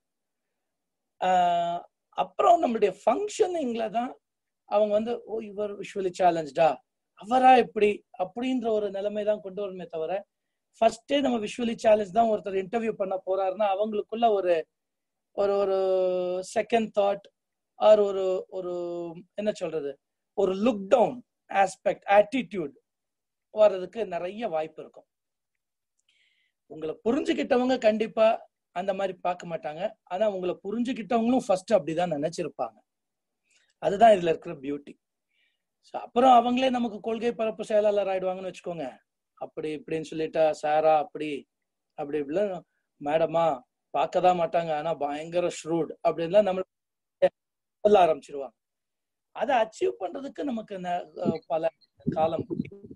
அப்புறம் நம்மளுடைய ஃபங்க்ஷனிங்ல தான் அவங்க வந்து ஓ இவர் விஷுவலி சேலஞ்சா அவரா எப்படி அப்படின்ற ஒரு நிலைமை தான் கொண்டு வரணுமே தவிர ஃபர்ஸ்டே நம்ம விஷுவலி சேலஞ்ச் தான் ஒருத்தர் இன்டர்வியூ பண்ண போறாருன்னா அவங்களுக்குள்ள ஒரு ஒரு ஒரு செகண்ட் தாட் ஆர் ஒரு ஒரு என்ன சொல்றது ஒரு லுக் டவுன் ஆஸ்பெக்ட் ஆட்டிடியூட் வர்றதுக்கு நிறைய வாய்ப்பு இருக்கும் உங்களை புரிஞ்சுக்கிட்டவங்க கண்டிப்பா அந்த மாதிரி பார்க்க மாட்டாங்க ஆனா உங்களை புரிஞ்சுக்கிட்டவங்களும் ஃபர்ஸ்ட் அப்படிதான் நினைச்சிருப்பாங்க அதுதான் இதுல இருக்கிற பியூட்டி அப்புறம் அவங்களே நமக்கு கொள்கை பரப்பு செயலாளர் ஆயிடுவாங்கன்னு வச்சுக்கோங்க அப்படி இப்படின்னு சொல்லிட்டா சாரா அப்படி அப்படி இப்படிலாம் மேடமா பார்க்கதான் மாட்டாங்க ஆனா பயங்கர ஷ்ரூட் அப்படின்லாம் நம்ம சொல்ல ஆரம்பிச்சிருவாங்க அதை அச்சீவ் பண்றதுக்கு நமக்கு பல காலம்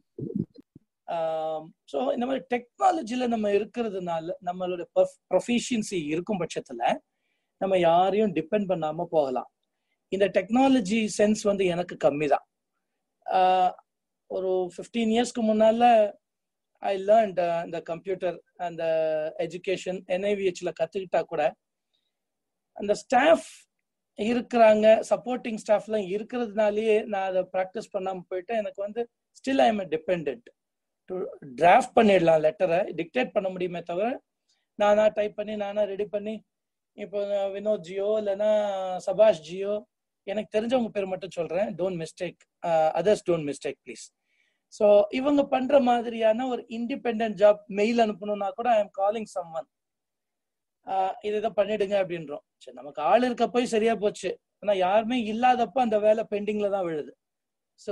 ஸோ இந்த மாதிரி டெக்னாலஜில நம்ம இருக்கிறதுனால நம்மளோட ப்ரொஃபிஷியன்சி இருக்கும் பட்சத்துல நம்ம யாரையும் டிபெண்ட் பண்ணாம போகலாம் இந்த டெக்னாலஜி சென்ஸ் வந்து எனக்கு கம்மி தான் ஒரு ஃபிஃப்டீன் இயர்ஸ்க்கு முன்னால ஐ லேர்ன் இந்த கம்ப்யூட்டர் அந்த எஜுகேஷன் என்ஐவிஹெச்ல கத்துக்கிட்டா கூட அந்த ஸ்டாஃப் இருக்கிறாங்க சப்போர்ட்டிங் ஸ்டாஃப்லாம் இருக்கிறதுனாலயே நான் அதை ப்ராக்டிஸ் பண்ணாம போயிட்டு எனக்கு வந்து still I am depend to draft பண்ணிடலாம் லெட்டரை டிக்டேட் பண்ண முடியுமே தவிர நானா டைப் பண்ணி நானா ரெடி பண்ணி இப்போ வினோத் ஜியோ இல்லைன்னா சபாஷ் ஜியோ எனக்கு தெரிஞ்சவங்க பேர் மட்டும் சொல்றேன் don't mistake others don't mistake please so இவங்க பண்ற மாதிரியான ஒரு இண்டிபெண்ட் ஜாப் மெயில் அனுப்பணும்னா கூட I am calling someone இதை பண்ணிடுங்க அப்படின்றோம் சரி நமக்கு ஆள் இருக்க போய் சரியா போச்சு ஆனா யாருமே இல்லாதப்ப அந்த வேலை பெண்டிங்ல தான் விழுது ஸோ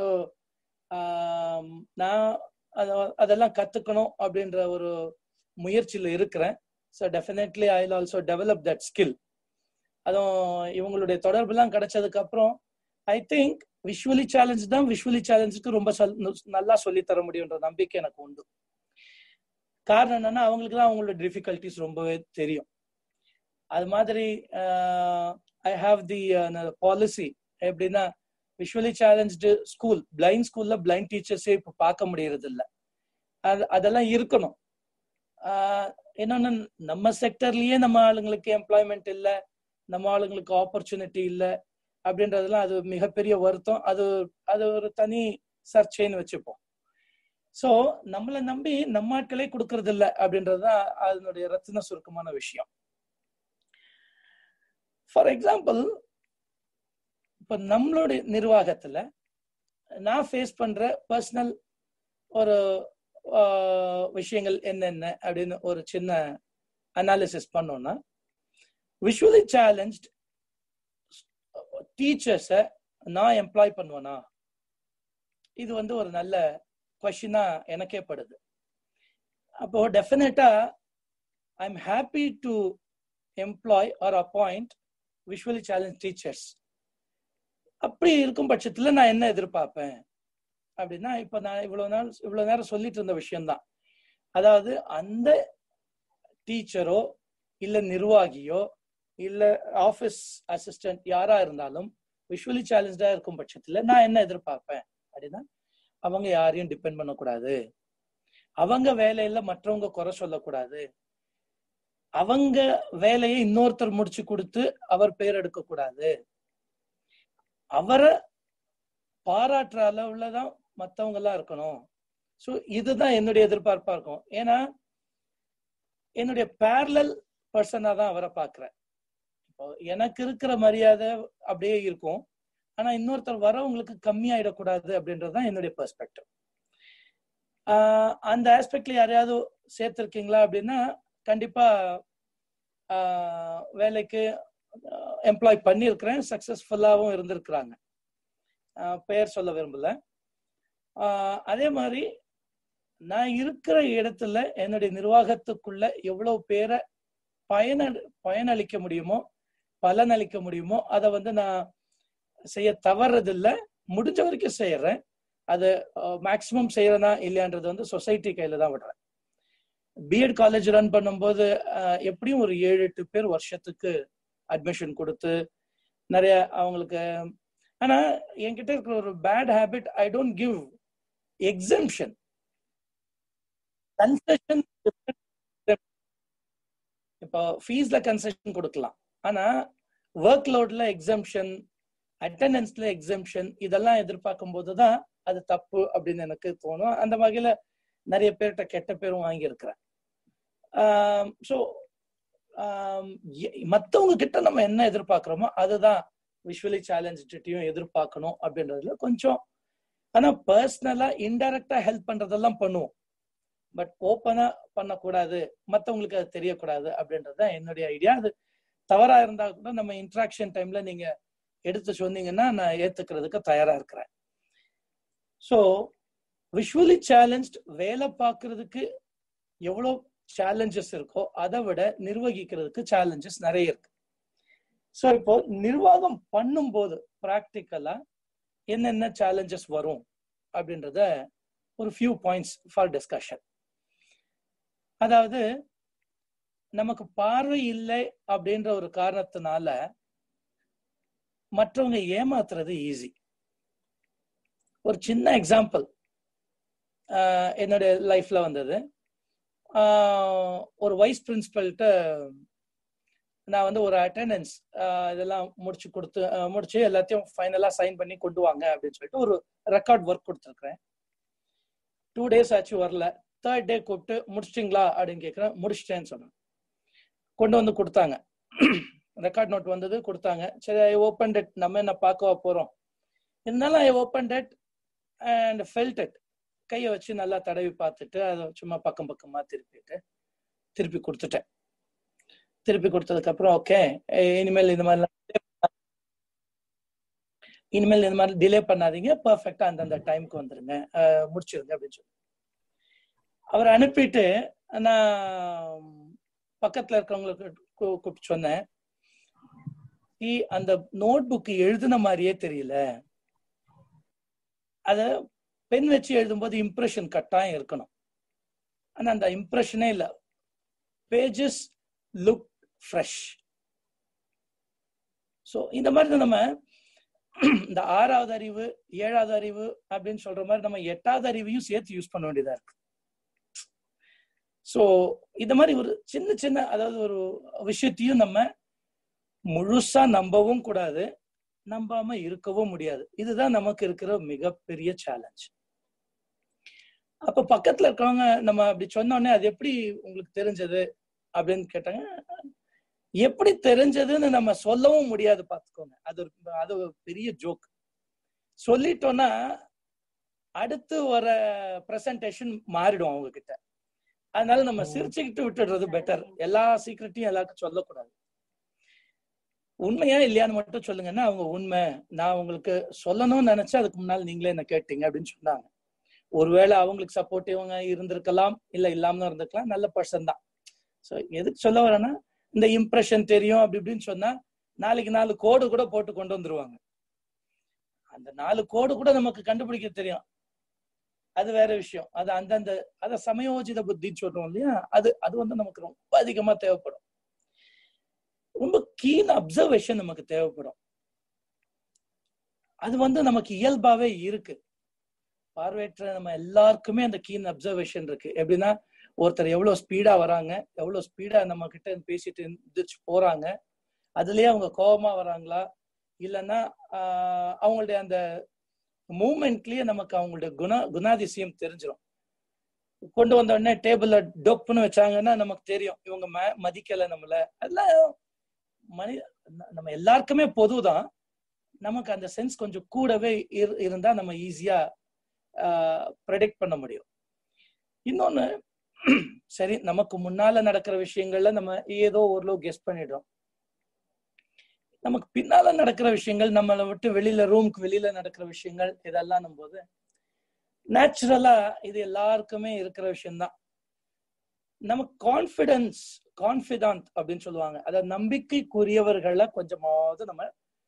நான் அதெல்லாம் கத்துக்கணும் அப்படின்ற ஒரு முயற்சியில இருக்கிறேன் so definitely I also develop that skill அதுவும் இவங்களுடைய தொடர்புலாம் கிடைச்சதுக்கு அப்புறம் ஐ திங்க் விஷுவலி சேலஞ்ச் தான் விஷுவலி சேலஞ்சுக்கு ரொம்ப நல்லா சொல்லி தர முடியுன்ற நம்பிக்கை எனக்கு உண்டு காரணம் என்னன்னா அவங்களுக்கு தான் அவங்களோட டிஃபிகல்டிஸ் ரொம்பவே தெரியும் அது மாதிரி ஐ ஹாவ் தி பாலிசி எப்படின்னா விஷுவலி சேலஞ்சு ஸ்கூல் பிளைண்ட் ஸ்கூல்ல பிளைண்ட் டீச்சர்ஸே இப்போ பார்க்க முடியறது இல்லை அது அதெல்லாம் இருக்கணும் இன்னொன்னு நம்ம செக்டர்லயே நம்ம ஆளுங்களுக்கு எம்ப்ளாய்மெண்ட் இல்லை நம்ம ஆளுங்களுக்கு ஆப்பர்ச்சுனிட்டி இல்லை அப்படின்றதெல்லாம் அது மிகப்பெரிய வருத்தம் அது அது ஒரு தனி சர்ச்சைன்னு வச்சுப்போம் ஸோ நம்மளை நம்பி நம்ம ஆட்களே கொடுக்கறது இல்லை அப்படின்றதுதான் அதனுடைய ரத்தின சுருக்கமான விஷயம் ஃபார் எக்ஸாம்பிள் இப்ப நம்மளுடைய நிர்வாகத்துல நான் ஃபேஸ் பண்ற பர்சனல் ஒரு விஷயங்கள் என்னென்ன அப்படின்னு ஒரு சின்ன அனாலிசிஸ் பண்ணோம்னா விஷுவலி சேலஞ்ச் டீச்சர்ஸை நான் எம்ப்ளாய் பண்ணுவேனா இது வந்து ஒரு நல்ல கொஷினா எனக்கே படுது அப்போ டெஃபினட்டா I am happy to employ or appoint visually challenge teachers அப்படி இருக்கும் பட்சத்துல நான் என்ன எதிர்பார்ப்பேன் அப்படின்னா இப்ப நான் இவ்வளவு நாள் இவ்வளவு நேரம் சொல்லிட்டு இருந்த விஷயம்தான் அதாவது அந்த டீச்சரோ இல்ல நிர்வாகியோ இல்ல ஆபீஸ் அசிஸ்டன்ட் யாரா இருந்தாலும் விஷுவலி சேலஞ்சா இருக்கும் பட்சத்துல நான் என்ன எதிர்பார்ப்பேன் அப்படின்னா அவங்க யாரையும் டிபெண்ட் பண்ணக்கூடாது அவங்க வேலையில மற்றவங்க குறை சொல்லக்கூடாது அவங்க வேலையை இன்னொருத்தர் முடிச்சு கொடுத்து அவர் பேர் எடுக்க கூடாது அவரை பாராட்டுற அளவுல தான் மத்தவங்க எல்லாம் இருக்கணும் ஸோ இதுதான் என்னுடைய எதிர்பார்ப்பா இருக்கும் ஏன்னா என்னுடைய பேரலல் பர்சனா தான் அவரை பாக்குறேன் இப்போ எனக்கு இருக்கிற மரியாதை அப்படியே இருக்கும் ஆனா இன்னொருத்தர் வரவங்களுக்கு கம்மியாயிடக்கூடாது அப்படின்றதுதான் என்னுடைய பெர்ஸ்பெக்டிவ் அந்த ஆஸ்பெக்ட்ல யாரையாவது சேர்த்திருக்கீங்களா அப்படின்னா கண்டிப்பா வேலைக்கு எம்ப்ளாய் பண்ணியிருக்கிறேன் சக்சஸ்ஃபுல்லாகவும் இருந்திருக்கிறாங்க பெயர் சொல்ல விரும்பல அதே மாதிரி நான் இருக்கிற இடத்துல என்னுடைய நிர்வாகத்துக்குள்ள எவ்வளவு பேரை பயன பயனளிக்க முடியுமோ பலன் அளிக்க முடியுமோ அதை வந்து நான் செய்ய தவறதில்லை முடிஞ்ச வரைக்கும் செய்யறேன் அது மேக்சிமம் செய்யறேனா இல்லையான்றது வந்து சொசைட்டி கையில தான் விடுறேன் பிஎட் காலேஜ் ரன் பண்ணும்போது எப்படியும் ஒரு ஏழு எட்டு பேர் வருஷத்துக்கு அட்மிஷன் கொடுத்து நிறைய அவங்களுக்கு ஆனா என்கிட்ட இருக்கிற ஒரு bad habit I don't give exemption concession இப்போ ஃபீஸ்ல கன்செஷன் கொடுக்கலாம் ஆனா ஒர்க் லோட்ல எக்ஸம்ஷன் அட்டண்டன்ஸ்ல எக்ஸம்ஷன் இதெல்லாம் எதிர்பார்க்கும் போதுதான் அது தப்பு அப்படின்னு எனக்கு தோணும் அந்த வகையில நிறைய பேர்கிட்ட கெட்ட பேரும் வாங்கியிருக்கிறேன் ஸோ மற்றவங்க கிட்ட நம்ம என்ன எதிர்பார்க்கிறோமோ அதுதான் விஷுவலி சேலஞ்சிட்டையும் எதிர்பார்க்கணும் அப்படின்றதுல கொஞ்சம் ஆனா பர்சனலா இன்டைரக்டா ஹெல்ப் பண்றதெல்லாம் பண்ணுவோம் பட் ஓப்பனா பண்ணக்கூடாது மத்தவங்களுக்கு அது தெரியக்கூடாது அப்படின்றது தான் என்னுடைய ஐடியா அது தவறா இருந்தா கூட நம்ம இன்ட்ராக்ஷன் டைம்ல நீங்க எடுத்து சொன்னீங்கன்னா நான் ஏத்துக்கிறதுக்கு தயாரா இருக்கிறேன் ஸோ விஷுவலி சேலஞ்ச் வேலை பார்க்கறதுக்கு எவ்வளோ சேலஞ்சஸ் இருக்கோ அதை விட நிர்வகிக்கிறதுக்கு சேலஞ்சஸ் நிறைய இருக்கு ஸோ இப்போ நிர்வாகம் பண்ணும்போது ப்ராக்டிக்கலா என்னென்ன சேலஞ்சஸ் வரும் அப்படின்றத ஒரு ஃபியூ பாயிண்ட்ஸ் ஃபார் டிஸ்கஷன் அதாவது நமக்கு பார்வை இல்லை அப்படின்ற ஒரு காரணத்தினால மற்றவங்க ஏமாத்துறது ஈஸி ஒரு சின்ன எக்ஸாம்பிள் என்னுடைய லைஃப்ல வந்தது ஒரு வைஸ் பிரின்சிபல்கிட்ட நான் வந்து ஒரு அட்டெண்டன்ஸ் இதெல்லாம் முடிச்சு கொடுத்து முடிச்சு எல்லாத்தையும் ஃபைனலா சைன் பண்ணி கொண்டு வாங்க அப்படின்னு சொல்லிட்டு ஒரு ரெக்கார்ட் ஒர்க் கொடுத்துருக்குறேன் டூ டேஸ் ஆச்சு வரல தேர்ட் டே கூப்பிட்டு முடிச்சிட்டிங்களா அப்படின்னு கேட்குறேன் முடிச்சிட்டேன்னு சொன்னேன் கொண்டு வந்து கொடுத்தாங்க ரெக்கார்ட் நோட் வந்தது கொடுத்தாங்க சரி ஐ ஓப்பன் டெட் நம்ம என்ன பார்க்கவா போறோம் இருந்தாலும் I opened and felt it கையை வச்சு நல்லா தடவி பார்த்துட்டு அதை சும்மா பக்கம் பக்கமா திருப்பிட்டு திருப்பி கொடுத்துட்டேன் திருப்பி கொடுத்ததுக்கு அப்புறம் ஓகே இனிமேல் இந்த மாதிரி இனிமேல் இந்த மாதிரி டிலே பண்ணாதீங்க பர்ஃபெக்டா அந்தந்த டைமுக்கு வந்துருங்க முடிச்சிருங்க அப்படின்னு சொல்லி அவர் அனுப்பிட்டு நான் பக்கத்துல இருக்கவங்களுக்கு கூப்பிட்டு சொன்னேன் அந்த நோட் புக் எழுதின மாதிரியே தெரியல அத பென் வச்சு எழுதும்போது இம்ப்ரெஷன் கட்டாயம் இருக்கணும் ஆனா அந்த இம்ப்ரெஷனே இல்ல பேஜஸ் லுக் ஃப்ரெஷ் ஸோ இந்த மாதிரி நம்ம இந்த ஆறாவது அறிவு ஏழாவது அறிவு அப்படின்னு சொல்ற மாதிரி நம்ம எட்டாவது அறிவையும் சேர்த்து யூஸ் பண்ண வேண்டியதா இருக்கு ஸோ இந்த மாதிரி ஒரு சின்ன சின்ன அதாவது ஒரு விஷயத்தையும் நம்ம முழுசா நம்பவும் கூடாது நம்பாம இருக்கவும் முடியாது இதுதான் நமக்கு இருக்கிற மிகப்பெரிய சேலஞ்ச் அப்ப பக்கத்துல இருக்கவங்க நம்ம அப்படி சொன்னோடனே அது எப்படி உங்களுக்கு தெரிஞ்சது அப்படின்னு கேட்டாங்க எப்படி தெரிஞ்சதுன்னு நம்ம சொல்லவும் முடியாது பார்த்துக்கோங்க அது ஒரு அது ஒரு பெரிய ஜோக் சொல்லிட்டோம்னா அடுத்து வர பிரசன்டேஷன் மாறிடும் அவங்க கிட்ட அதனால நம்ம சிரிச்சுக்கிட்டு விட்டுடுறது பெட்டர் எல்லா சீக்கிரட்டையும் எல்லாருக்கும் சொல்லக்கூடாது உண்மையா இல்லையான்னு மட்டும் சொல்லுங்கன்னா அவங்க உண்மை நான் உங்களுக்கு சொல்லணும்னு நினைச்சா அதுக்கு முன்னால் நீங்களே என்ன கேட்டீங்க அப்படின்னு சொன்னாங்க ஒருவேளை அவங்களுக்கு சப்போர்ட்டிவங்க இருந்திருக்கலாம் இல்ல இல்லாம இருந்திருக்கலாம் நல்ல பர்சன் தான் ஸோ எதுக்கு சொல்ல வரேன்னா இந்த இம்ப்ரெஷன் தெரியும் அப்படி இப்படின்னு சொன்னா நாளைக்கு நாலு கோடு கூட போட்டு கொண்டு வந்துருவாங்க அந்த நாலு கோடு கூட நமக்கு கண்டுபிடிக்க தெரியும் அது வேற விஷயம் அது அந்தந்த அத சமயோஜித புத்தின்னு சொல்றோம் இல்லையா அது அது வந்து நமக்கு ரொம்ப அதிகமா தேவைப்படும் ரொம்ப கீன் அப்சர்வேஷன் நமக்கு தேவைப்படும் அது வந்து நமக்கு இயல்பாவே இருக்கு பார்வையற்ற நம்ம எல்லாருக்குமே அந்த கீன் அப்சர்வேஷன் இருக்கு எப்படின்னா ஒருத்தர் எவ்வளவு ஸ்பீடா வராங்க எவ்வளவு ஸ்பீடா நம்ம கிட்ட பேசிட்டு இருந்துச்சு போறாங்க அதுலயே அவங்க கோபமா வராங்களா இல்லைன்னா ஆஹ் அவங்களுடைய அந்த மூமெண்ட்லயே நமக்கு அவங்களுடைய குண குணாதிசயம் தெரிஞ்சிடும் கொண்டு வந்த உடனே டேபிள்ல டொப்புன்னு வச்சாங்கன்னா நமக்கு தெரியும் இவங்க ம மதிக்கல நம்மள அதெல்லாம் மனி நம்ம எல்லாருக்குமே பொதுதான் நமக்கு அந்த சென்ஸ் கொஞ்சம் கூடவே இருந்தா நம்ம ஈஸியா ப்ரெடிக்ட் பண்ண முடியும் இன்னொன்னு சரி நமக்கு முன்னால நடக்கிற விஷயங்கள்ல நம்ம ஏதோ ஓரளவு கெஸ் பண்ணிடுறோம் நமக்கு பின்னால நடக்கிற விஷயங்கள் நம்மளை விட்டு வெளியில ரூம்க்கு வெளியில நடக்கிற விஷயங்கள் இதெல்லாம் போது நேச்சுரலா இது எல்லாருக்குமே இருக்கிற விஷயம்தான் நமக்கு கான்பிடன்ஸ் கான்பிடன்ட் அப்படின்னு சொல்லுவாங்க அதாவது நம்பிக்கைக்குரியவர்களை கொஞ்சமாவது நம்ம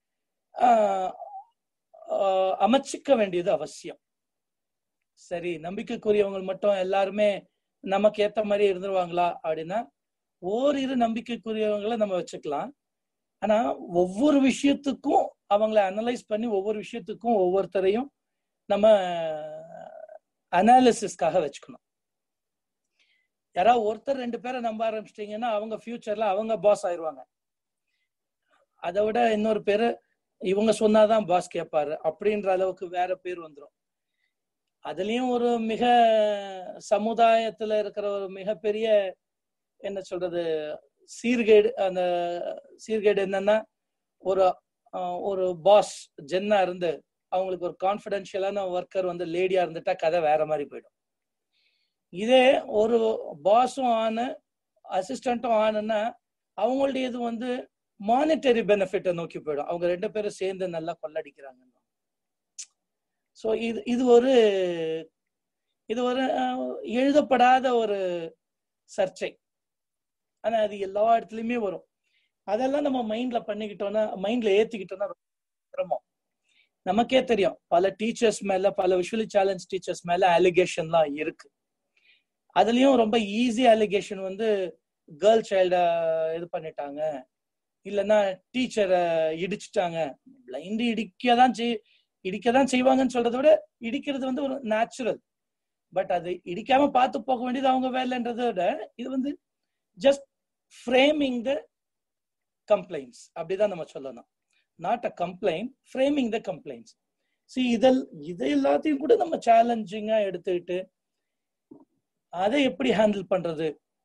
அமைச்சிக்க வேண்டியது அவசியம் சரி நம்பிக்கைக்குரியவங்க மட்டும் எல்லாருமே நமக்கு ஏத்த மாதிரி இருந்துருவாங்களா அப்படின்னா ஓரிரு நம்பிக்கைக்குரியவங்களை நம்ம வச்சுக்கலாம் ஆனா ஒவ்வொரு விஷயத்துக்கும் அவங்கள அனலைஸ் பண்ணி ஒவ்வொரு விஷயத்துக்கும் ஒவ்வொருத்தரையும் நம்ம அனாலிசிஸ்க்காக வச்சுக்கணும் யாராவது ஒருத்தர் ரெண்டு பேரை நம்ப ஆரம்பிச்சிட்டீங்கன்னா அவங்க ஃபியூச்சர்ல அவங்க பாஸ் ஆயிடுவாங்க அதை விட இன்னொரு பேரு இவங்க சொன்னாதான் பாஸ் கேட்பாரு அப்படின்ற அளவுக்கு வேற பேர் வந்துடும் அதுலயும் ஒரு மிக சமுதாயத்துல இருக்கிற ஒரு மிகப்பெரிய என்ன சொல்றது சீர்கேடு அந்த சீர்கேடு என்னன்னா ஒரு ஒரு பாஸ் ஜென்னா இருந்து அவங்களுக்கு ஒரு கான்பிடென்ஷியலான ஒர்க்கர் வந்து லேடியா இருந்துட்டா கதை வேற மாதிரி போயிடும் இதே ஒரு பாஸும் ஆனு அசிஸ்டண்ட்டும் ஆனுன்னா அவங்களுடைய இது வந்து மானிட்டரி பெனிஃபிட்டை நோக்கி போயிடும் அவங்க ரெண்டு பேரும் சேர்ந்து நல்லா கொள்ளடிக்கிறாங்க ஸோ இது இது ஒரு இது ஒரு அஹ், எழுதப்படாத ஒரு சர்ச்சை ஆனா அது எல்லா இடத்துலயுமே வரும் அதெல்லாம் நம்ம மைண்ட்ல பண்ணிக்கிட்டோம்னா மைண்ட்ல ஏத்திக்கிட்டோம்னா ரொம்ப சிரமம் நமக்கே தெரியும் பல டீச்சர்ஸ் மேல பல விஷுவலி சேலஞ்ச் டீச்சர்ஸ் மேல அலிகேஷன்லாம் இருக்கு அதுலயும் ரொம்ப ஈஸி அலிகேஷன் வந்து கேர்ள் சைல்ட இது பண்ணிட்டாங்க இல்லைன்னா டீச்சரை இடிச்சிட்டாங்க பிளைண்ட் இடிக்கதான் செய் இடிக்கதான் செய்வாங்கன்னு சொல்றதை விட இடிக்கிறது வந்து ஒரு நேச்சுரல் பட் அது இடிக்காம பார்த்து போக வேண்டியது அவங்க வேலைன்றதை விட இது வந்து ஜஸ்ட் ஃப்ரேமிங் த கம்ப்ளைண்ட்ஸ் அப்படிதான் நம்ம சொல்லணும் not a complaint framing the complaints see இதல் இது எல்லாத்தையும் கூட நம்ம சேலஞ்சிங்கா எடுத்துக்கிட்டு அதை எப்படி ஹேண்டில் பண்றது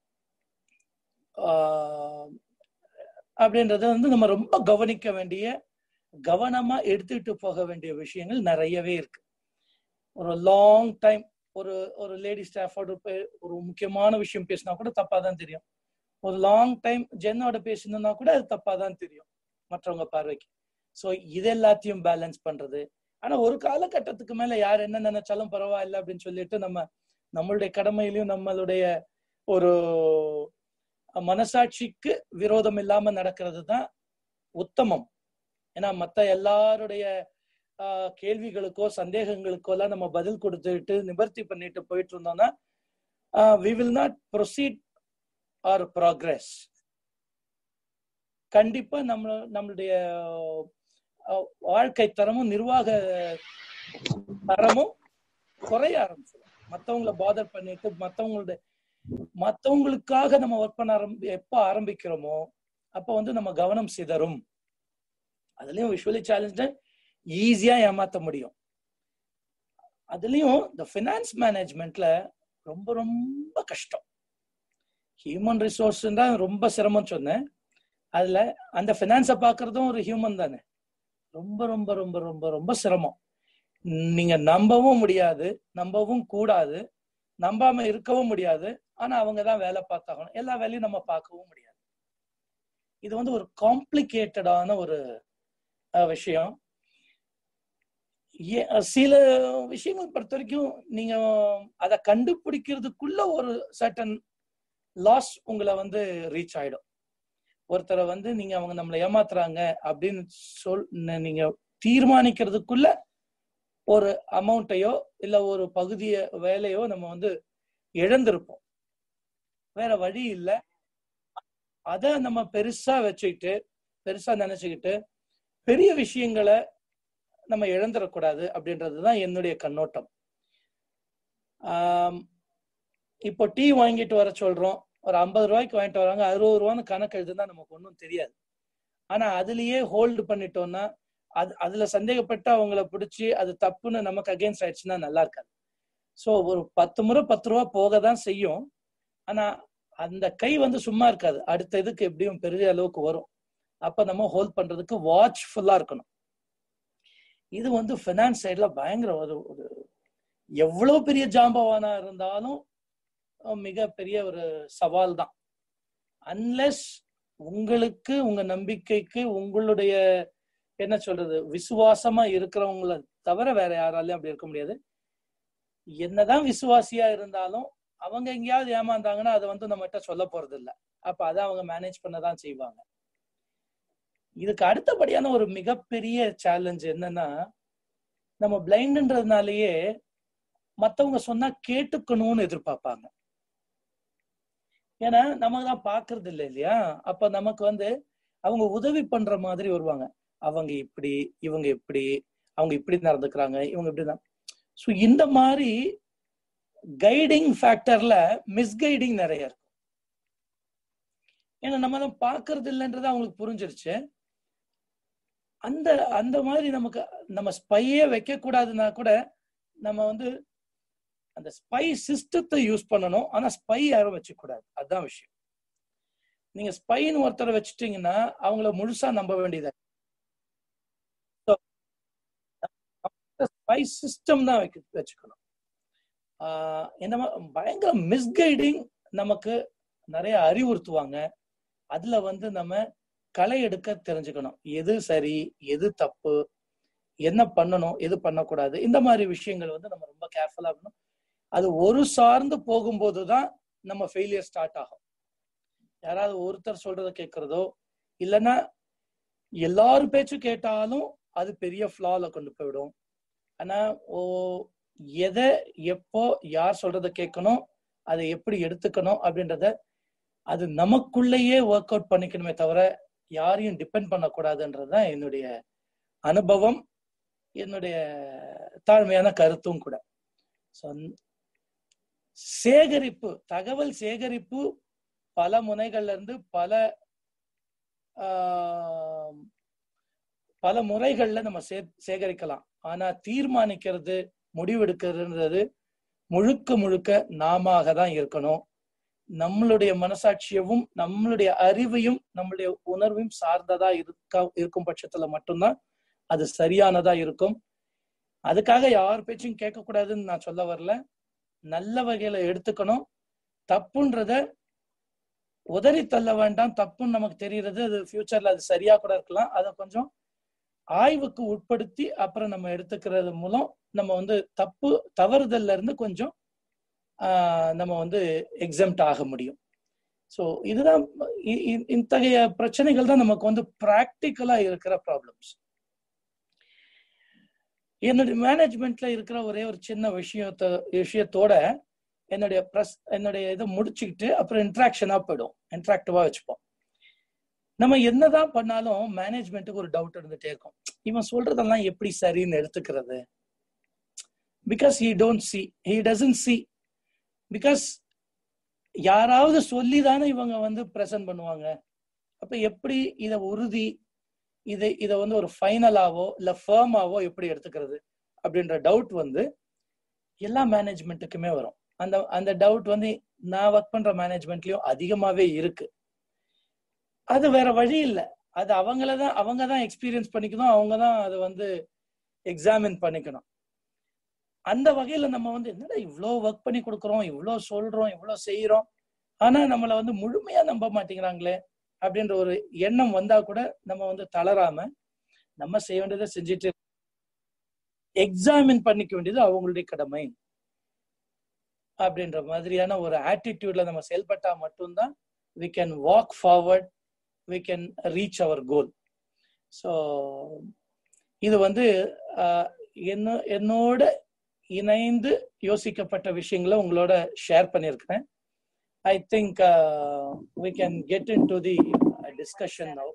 ஆஹ் அப்படின்றத வந்து நம்ம ரொம்ப கவனிக்க வேண்டிய கவனமா எடுத்துக்கிட்டு போக வேண்டிய விஷயங்கள் நிறையவே இருக்கு ஒரு லாங் டைம் ஒரு ஒரு லேடி ஸ்டாஃபோட ஒரு முக்கியமான விஷயம் பேசினா கூட தப்பா தான் தெரியும் ஒரு லாங் டைம் ஜென்னோட பேசணும்னா கூட அது தப்பா தான் தெரியும் மற்றவங்க பார்வைக்கு ஸோ இது எல்லாத்தையும் பேலன்ஸ் பண்றது ஆனா ஒரு காலகட்டத்துக்கு மேல யார் என்ன நினைச்சாலும் பரவாயில்ல அப்படின்னு சொல்லிட்டு நம்ம நம்மளுடைய கடமையிலையும் நம்மளுடைய ஒரு மனசாட்சிக்கு விரோதம் இல்லாம நடக்கிறது தான் உத்தமம் ஏன்னா மத்த எல்லாருடைய ஆஹ், கேள்விகளுக்கோ சந்தேகங்களுக்கோ எல்லாம் நம்ம பதில் கொடுத்துட்டு நிவர்த்தி பண்ணிட்டு போயிட்டு இருந்தோம்னா we will not proceed or progress கண்டிப்பா நம்ம நம்மளுடைய ஆஹ், வாழ்க்கை தரமும் நிர்வாக தரமும் குறைய ஆரம்பிச்சிடும் மத்தவங்கள பாதர் பண்ணிட்டு மத்தவங்களுடைய மத்தவங்களுக்காக நம்ம ஒர்க் பண்ண ஆரம்பி எப்ப ஆரம்பிக்கிறோமோ அப்ப வந்து நம்ம கவனம் சிதறும் அதுலயும் விஷுவலி சேலஞ்ச ஈஸியா ஏமாத்த முடியும் அதுலயும் இந்த ஃபினான்ஸ் மேனேஜ்மெண்ட்ல ரொம்ப ரொம்ப கஷ்டம் ஹியூமன் ரிசோர்ஸ் தான் ரொம்ப சிரமம் சொன்னேன் அதுல அந்த ஃபினான்ஸை பாக்குறதும் ஒரு ஹியூமன் தானே ரொம்ப ரொம்ப ரொம்ப ரொம்ப ரொம்ப சிரமம் நீங்க நம்பவும் முடியாது நம்பவும் கூடாது நம்பாம இருக்கவும் முடியாது ஆனா அவங்க தான் வேலை பார்த்தாகணும் எல்லா வேலையும் நம்ம பார்க்கவும் முடியாது இது வந்து ஒரு காம்ப்ளிகேட்டடான ஒரு அஹ், விஷயம் ஏ- சில விஷயங்கள் பொறுத்த வரைக்கும் நீங்க அதை கண்டுபிடிக்கிறதுக்குள்ள ஒரு சர்டன் லாஸ் உங்களை வந்து ரீச் ஆயிடும் ஒருத்தரை வந்து நீங்க அவங்க நம்மளை ஏமாத்துறாங்க அப்படின்னு சொல் ந- நீங்க தீர்மானிக்கிறதுக்குள்ள ஒரு அமௌண்ட்டையோ இல்ல ஒரு பகுதிய வேலையோ நம்ம வந்து இழந்திருப்போம் வேற வழி இல்ல அத நம்ம பெருசா வச்சுக்கிட்டு பெருசா நினைச்சுக்கிட்டு பெரிய விஷயங்களை நம்ம இழந்துடக்கூடாது அப்படின்றதுதான் என்னுடைய கண்ணோட்டம் ஆம், இப்போ டீ வாங்கிட்டு வர சொல்றோம் ஒரு ஐம்பது ரூபாய்க்கு வாங்கிட்டு வராங்க அறுபது ரூபான்னு கணக்கு எழுதுனா நமக்கு ஒன்றும் தெரியாது ஆனா அதுலயே ஹோல்டு பண்ணிட்டோம்னா அது அதுல சந்தேகப்பட்டு அவங்கள பிடிச்சி அது தப்புன்னு நமக்கு அகேன்ஸ்ட் ஆயிடுச்சுன்னா நல்லா இருக்காது ஸோ ஒரு பத்து முறை பத்து ரூபா போக தான் செய்யும் ஆனா அந்த கை வந்து சும்மா இருக்காது அடுத்த இதுக்கு எப்படியும் பெரிய அளவுக்கு வரும் அப்ப நம்ம ஹோல்ட் பண்றதுக்கு வாட்ச்ஃபுல்லா இருக்கணும் இது வந்து ஃபினான்ஸ் சைட்ல பயங்கர ஒரு ஒரு எவ்வளவு பெரிய ஜாம்பவானா இருந்தாலும் அஹ் மிகப்பெரிய ஒரு சவால் தான் அன்லெஸ் உங்களுக்கு உங்க நம்பிக்கைக்கு உங்களுடைய என்ன சொல்றது விசுவாசமா இருக்கிறவங்கள தவிர வேற யாராலையும் அப்படி இருக்க முடியாது என்னதான் விசுவாசியா இருந்தாலும் அவங்க எங்கேயாவது ஏமாந்தாங்கன்னா அதை வந்து நம்மகிட்ட சொல்ல போறது இல்ல அப்ப அதை அவங்க மேனேஜ் பண்ணதான் செய்வாங்க இதுக்கு அடுத்தபடியான ஒரு மிகப்பெரிய சேலஞ்ச் என்னன்னா நம்ம பிளைண்ட்ன்றதுனாலயே மத்தவங்க சொன்னா கேட்டுக்கணும்னு எதிர்பார்ப்பாங்க ஏன்னா நமக்கு தான் பாக்குறது இல்லை இல்லையா அப்ப நமக்கு வந்து அவங்க உதவி பண்ற மாதிரி வருவாங்க அவங்க இப்படி இவங்க இப்படி அவங்க இப்படி நடந்துக்கிறாங்க இவங்க இப்படி ஸோ இந்த மாதிரி கைடிங் ஃபேக்டர்ல மிஸ்கைடிங் நிறைய இருக்கும் ஏன்னா நம்ம தான் பாக்குறது இல்லைன்றது அவங்களுக்கு புரிஞ்சிருச்சு அந்த அந்த மாதிரி நமக்கு நம்ம ஸ்பையே வைக்க கூடாதுன்னா கூட நம்ம வந்து அந்த ஸ்பை சிஸ்டத்தை யூஸ் பண்ணணும் ஆனா ஸ்பை யாரும் வச்சுக்க கூடாது அதுதான் விஷயம் நீங்க ஸ்பைன்னு ஒருத்தரை வச்சுட்டீங்கன்னா அவங்கள முழுசா நம்ப வேண்டியது பை சிஸ்டம் தான் வைக்க வச்சுக்கணும் ஆஹ் இந்த மா- பயங்கர மிஸ்கைடிங் நமக்கு நிறைய அறிவுறுத்துவாங்க அதுல வந்து நம்ம களை எடுக்க தெரிஞ்சுக்கணும் எது சரி எது தப்பு என்ன பண்ணணும் எது பண்ணக்கூடாது இந்த மாதிரி விஷயங்கள் வந்து நம்ம ரொம்ப கேர்ஃபுல்லா இருக்கணும் அது ஒரு சார்ந்து போகும்போது தான் நம்ம ஃபெயிலியர் ஸ்டார்ட் ஆகும் யாராவது ஒருத்தர் சொல்றத கேட்கறதோ இல்லைன்னா எல்லாரும் பேச்சும் கேட்டாலும் அது பெரிய ஃபிளால கொண்டு போயிடும் ஆனா ஓ எதை எப்போ யார் சொல்றத கேட்கணும் அதை எப்படி எடுத்துக்கணும் அப்படின்றத அது நமக்குள்ளேயே ஒர்க் அவுட் பண்ணிக்கணுமே தவிர யாரையும் டிபெண்ட் பண்ணக்கூடாதுன்றதுதான் என்னுடைய அனுபவம் என்னுடைய தாழ்மையான கருத்தும் கூட So, சேகரிப்பு தகவல் சேகரிப்பு பல முனைகள்ல இருந்து பல ஆஹ், பல முறைகள்ல நம்ம சே சேகரிக்கலாம் ஆனா தீர்மானிக்கிறது முடிவெடுக்கிறதுன்றது முழுக்க முழுக்க நாம தான் இருக்கணும் நம்மளுடைய மனசாட்சியவும் நம்மளுடைய அறிவையும் நம்மளுடைய உணர்வையும் சார்ந்ததா இருக்க இருக்கும் பட்சத்துல மட்டும்தான் அது சரியானதா இருக்கும் அதுக்காக யார் பேச்சும் கேட்க கூடாதுன்னு நான் சொல்ல வரல நல்ல வகையில எடுத்துக்கணும் தப்புன்றத உதறி தள்ள வேண்டாம் தப்புன்னு நமக்கு தெரியுறது அது ஃபியூச்சர்ல அது சரியா கூட இருக்கலாம் அதை கொஞ்சம் ஆய்வுக்கு உட்படுத்தி அப்புறம் நம்ம எடுத்துக்கிறது மூலம் நம்ம வந்து தப்பு தவறுதல்ல இருந்து கொஞ்சம் ஆஹ், நம்ம வந்து எக்ஸம்ட் ஆக முடியும் ஸோ இதுதான் இ- இ- இத்தகைய பிரச்சனைகள் தான் நமக்கு வந்து ப்ராக்டிக்கலா இருக்கிற ப்ராப்ளம்ஸ் என்னுடைய மேனேஜ்மெண்ட்ல இருக்கிற ஒரே ஒரு சின்ன விஷயத்த விஷயத்தோட என்னுடைய ப்ரெஸ் என்னுடைய இதை முடிச்சுக்கிட்டு அப்புறம் இன்ட்ராக்ஷனா போயிடும் இன்ட்ராக்டிவா வச்சுப்போம் நம்ம என்னதான் பண்ணாலும் மேனேஜ்மெண்ட்டுக்கு ஒரு டவுட் இருந்துட்டே இருக்கும் இவன் சொல்றதெல்லாம் எப்படி சரின்னு எடுத்துக்கிறது because he don't see he doesn't see because யாராவது சொல்லி தானே இவங்க வந்து ப்ரெசென்ட் பண்ணுவாங்க அப்ப எப்படி இத உறுதி இதை இதை வந்து ஒரு ஃபைனலாவோ இல்ல ஃபேமாவோ எப்படி எடுத்துக்கிறது அப்படின்ற டவுட் வந்து எல்லா மேனேஜ்மெண்ட்டுக்குமே வரும் அந்த அந்த டவுட் வந்து நான் ஒர்க் பண்ற மேனேஜ்மெண்ட்லயும் அதிகமாவே இருக்கு அது வேற வழி இல்லை அது அவங்கள தான் அவங்க தான் எக்ஸ்பீரியன்ஸ் பண்ணிக்கணும் அவங்க தான் அதை வந்து எக்ஸாமின் பண்ணிக்கணும் அந்த வகையில நம்ம வந்து என்னடா இவ்வளோ ஒர்க் பண்ணி கொடுக்குறோம் இவ்வளோ சொல்றோம் இவ்வளோ செய்யறோம் ஆனா நம்மளை வந்து முழுமையா நம்ப மாட்டேங்கிறாங்களே அப்படின்ற ஒரு எண்ணம் வந்தா கூட நம்ம வந்து தளராம நம்ம செய்ய வேண்டியதை செஞ்சுட்டு எக்ஸாமின் பண்ணிக்க வேண்டியது அவங்களுடைய கடமை அப்படின்ற மாதிரியான ஒரு ஆட்டிடியூட்ல நம்ம செயல்பட்டா மட்டும்தான் we can walk forward we can reach our goal so இது வந்து ஆஹ், என்ன என்னோட இணைந்து யோசிக்கப்பட்ட விஷயங்களை உங்களோட ஷேர் பண்ணியிருக்கிறேன் I think we can get into the discussion now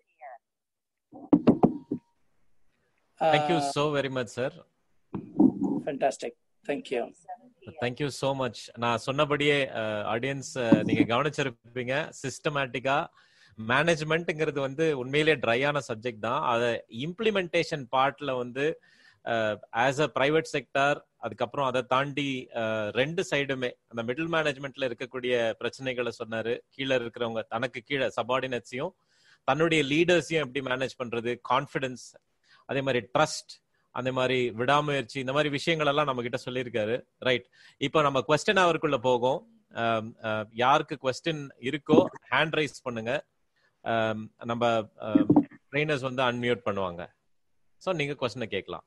thank you so very much sir fantastic thank you thank you so much நான் சொன்னபடியே ஆடியன்ஸ் நீங்க கவனிச்சிருப்பீங்க சிஸ்டமேட்டிக்கா மேனேஜ்மெண்ட்ங்கிறது வந்து உண்மையிலேயே ட்ரையான சப்ஜெக்ட் தான் அதை இம்ப்ளிமெண்டேஷன் பார்ட்ல வந்து ஆஸ் அ பிரைவேட் செக்டார் அதுக்கப்புறம் அதை தாண்டி அஹ், ரெண்டு சைடுமே அந்த மிடில் மேனேஜ்மெண்ட்ல இருக்கக்கூடிய பிரச்சனைகளை சொன்னாரு கீழே இருக்கிறவங்க தனக்கு கீழே சபார்டினேட்ஸையும் தன்னுடைய லீடர்ஸையும் எப்படி மேனேஜ் பண்றது கான்ஃபிடன்ஸ் அதே மாதிரி ட்ரஸ்ட் அந்த மாதிரி விடாமுயற்சி இந்த மாதிரி விஷயங்கள் எல்லாம் நம்ம கிட்ட சொல்லியிருக்காரு ரைட் இப்போ நம்ம கொஸ்டின் அவருக்குள்ள போகும் ஆம், ஆஹ், யாருக்கு கொஸ்டின் இருக்கோ ஹேண்ட் ரைஸ் பண்ணுங்க ஆம், நம்ம ட்ரைனர்ஸ் வந்து அன்மியூட் பண்ணுவாங்க ஸோ நீங்க கொஸ்டினை கேட்கலாம்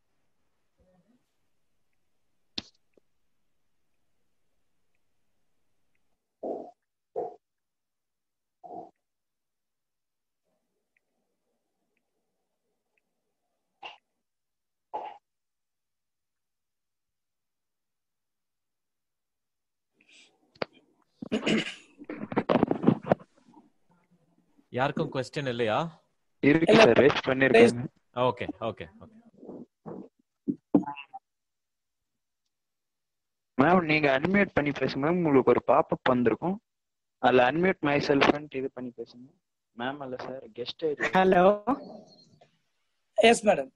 யாருக்கும் கொஸ்டின் இல்லையா இருக்கு இல்ல, சார் ரேஸ் பண்ணிருக்காங்க ஓகே ஓகே ஓகே மேம் நீங்க அன்மியூட் பண்ணி பேசுங்க மேம் உங்களுக்கு ஒரு பாப்அப் வந்திருக்கும் அதுல அன்மியூட் மை செல்ஃப் இது பண்ணி பேசுங்க மேம் அல்ல sir guest hello yes madam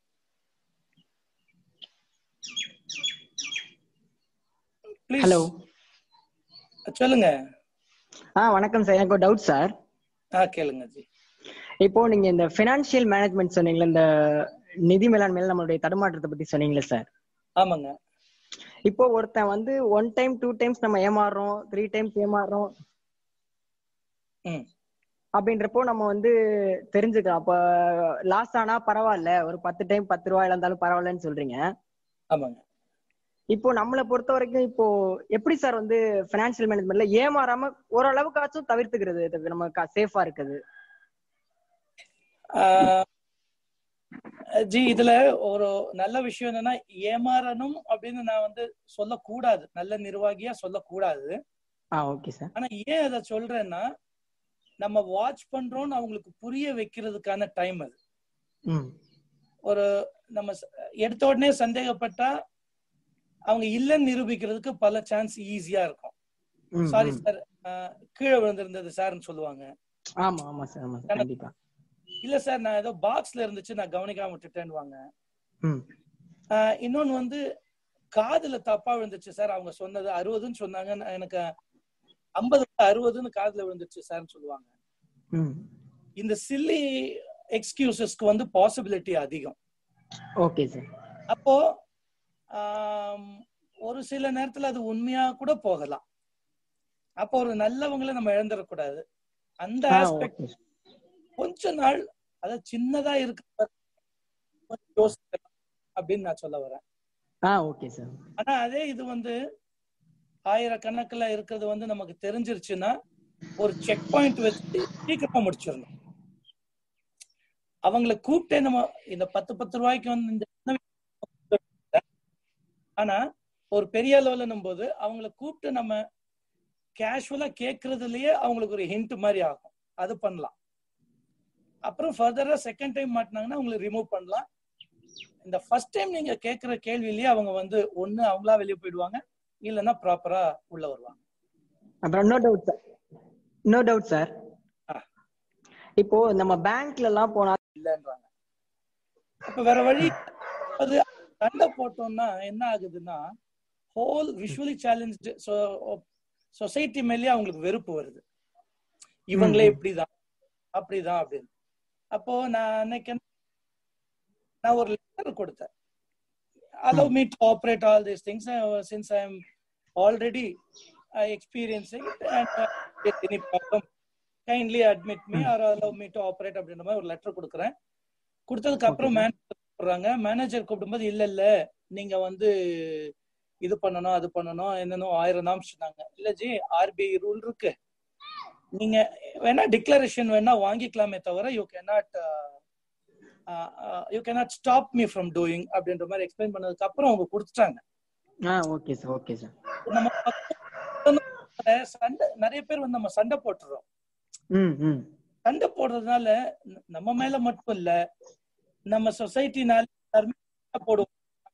please hello சொல்லுங்க ஆ வணக்கம் சார் எனக்கு ஒரு டவுட் சார் ஆ கேளுங்க ஜி இப்போ நீங்க இந்த ஃபினான்ஷியல் மேனேஜ்மெண்ட் சொன்னீங்களா இந்த நிதி மேலாண்மையில நம்மளுடைய தடுமாற்றத்தை பத்தி சொன்னீங்களே சார் ஆமாங்க இப்போ ஒருத்தன் வந்து ஒன் டைம் டூ டைம்ஸ் நம்ம ஏமாறுறோம் த்ரீ டைம்ஸ் ஏமாறுறோம் ம். அப்படின்றப்போ நம்ம வந்து தெரிஞ்சுக்கலாம் அப்ப லாஸ் ஆனா பரவாயில்ல ஒரு பத்து டைம் பத்து ரூபாய் இழந்தாலும் பரவாயில்லன்னு சொல்றீங்க ஆமாங்க இப்போ நம்மளை பொறுத்த வரைக்கும் இப்போ எப்படி சார் வந்து பினான்சியல் மேனேஜ்மெண்ட்ல ஏமாறாம ஓரளவுக்காச்சும் தவிர்த்துக்கிறது இது நம்ம சேஃபா இருக்குது ஆஹ் ஜி இதுல ஒரு நல்ல விஷயம் என்னன்னா ஏமாறணும் அப்படின்னு நான் வந்து சொல்லக்கூடாது நல்ல நிர்வாகியா சொல்லக்கூடாது ஆ ஓகே சார் ஆனா ஏன் அதை சொல்றேன்னா நம்ம வாட்ச் பண்றோம்னு அவங்களுக்கு புரிய வைக்கிறதுக்கான டைம் அது ம் ஒரு நம்ம ச- எடுத்த உடனே சந்தேகப்பட்டா அவங்க இல்லைன்னு நிரூபிக்கிறதுக்கு பல சான்ஸ் ஈஸியா இருக்கும் ம், சாரி ம். சார் கீழே விழுந்திருந்தது சார்னு சொல்லுவாங்க ஆமா ஆமா சார் ஆமா சார் கண்டிப்பா இல்ல சார் நான் ஏதோ பாக்ஸ்ல இருந்துச்சு நான் கவனிக்காம விட்டுட்டேன்னுவாங்க ம் ஆஹ் இன்னொன்னு வந்து காதுல தப்பா விழுந்துச்சு சார் அவங்க சொன்னது அறுபதுன்னு சொன்னாங்க நான் எனக்கு ஐம்பது அறுபதுன்னு காதுல விழுந்துச்சு சார்னு சொல்லுவாங்க ம் இந்த சில்லி எக்ஸ்கியூசஸ்க்கு வந்து பாசிபிலிட்டி அதிகம் ஓகே சார் அப்போ ஆம், ஒரு சில நேரத்துல அது உண்மையா கூட போகலாம் அப்போ ஒரு நல்லவங்களை நம்ம இழந்துடக்கூடாது அந்த ஆ ஆஸ்பெக்ட் ஓகே கொஞ்ச நாள் அதாவது சின்னதா இருக்க கொஞ்சம் யோசிக்கலாம் அப்படின்னு நான் சொல்ல வரேன் ஆ ஓகே சார் ஆனா அதே இது வந்து ஆயிரக்கணக்குல இருக்கிறது வந்து நமக்கு தெரிஞ்சிருச்சுன்னா ஒரு செக் பாயிண்ட் வச்சு சீக்கிரமா முடிச்சிடணும் அவங்கள கூப்பிட்டே நம்ம இந்த பத்து பத்து ரூபாய்க்கு வந்து இந்த சின்ன விஷயம் ஆனா ஒரு பெரிய லெவல்னும் போது அவங்கள கூப்பிட்டு நம்ம கேஷுவலா கேட்கறதுலயே அவங்களுக்கு ஒரு ஹிண்ட் மாதிரி ஆகும் அது பண்ணலாம் அப்புறம் ஃபர்தரா செகண்ட் டைம் மாட்டினாங்கன்னா அவங்களை ரிமூவ் பண்ணலாம் இந்த ஃபர்ஸ்ட் டைம் நீங்க கேட்கிற கேள்வியிலேயே அவங்க வந்து ஒண்ணு அவங்களா வெளியே போயிடுவாங்க இல்லைன்னா ப்ராப்பரா உள்ள வருவாங்க அப்புறம் இன்னொரு டவுட் சார் இன்னொரு டவுட் சார் ஆ. இப்போ நம்ம பேங்க்ல எல்லாம் போனா இல்லைன்றாங்க அப்ப வேற வழி அது சண்டை போட்டோம்னா என்ன ஆகுதுன்னா ஹோல் விஷுவலி சேலஞ்சு சொசைட்டி மேலேயே அவங்களுக்கு வெறுப்பு வருது இவங்களே ம். இப்படிதான் அப்படிதான் அப்படின்னு அப்போ நான் அன்னைக்கு என்ன- நான் ஒரு லெட்டர் கொடுத்தேன் allow me to operate all these things uh, since I am already uh, experiencing it and uh, get any problem kindly admit me or allow me to operate அப்படின்ற மாதிரி ஒரு லெட்டர் கொடுக்குறேன் கொடுத்ததுக்கு அப்புறம் Okay, மேனேஜர் கூப்பிடுறாங்க மேனேஜர் கூப்பிடும்போது இல்ல இல்ல நீங்க வந்து இது பண்ணணும் அது பண்ணணும் என்னன்னு ஆயிரம் நாள் சொன்னாங்க இல்ல ஜி ஆர்பிஐ ரூல் இருக்கு நீங்க வேணா டிக்ளரேஷன் வேணா வாங்கிக்கலாமே தவிர you cannot you cannot stop me from doing அப்படின்ற மாதிரி எக்ஸ்பிளைன் பண்ணதுக்கு அப்புறம் அவங்க கொடுத்துட்டாங்க ஆ ஓகே சார் ஓகே சார் நம்ம பக்கம் சண்டை நிறைய பேர் வந்து நம்ம சண்டை போட்டுறோம் ம் ம் சண்டை போடுறதுனால ந- நம்ம மேல மட்டும் இல்ல நம்ம சொசைட்டினால எல்லாருமே சண்டை போடுவோம்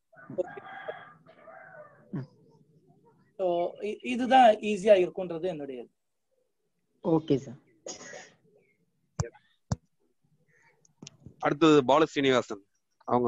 ம். ஸோ இதுதான் ஈஸியா இருக்கும்ன்றது என்னுடைய இது. ஓகே சார் அடுத்தது பால சீனிவாசன் அவங்க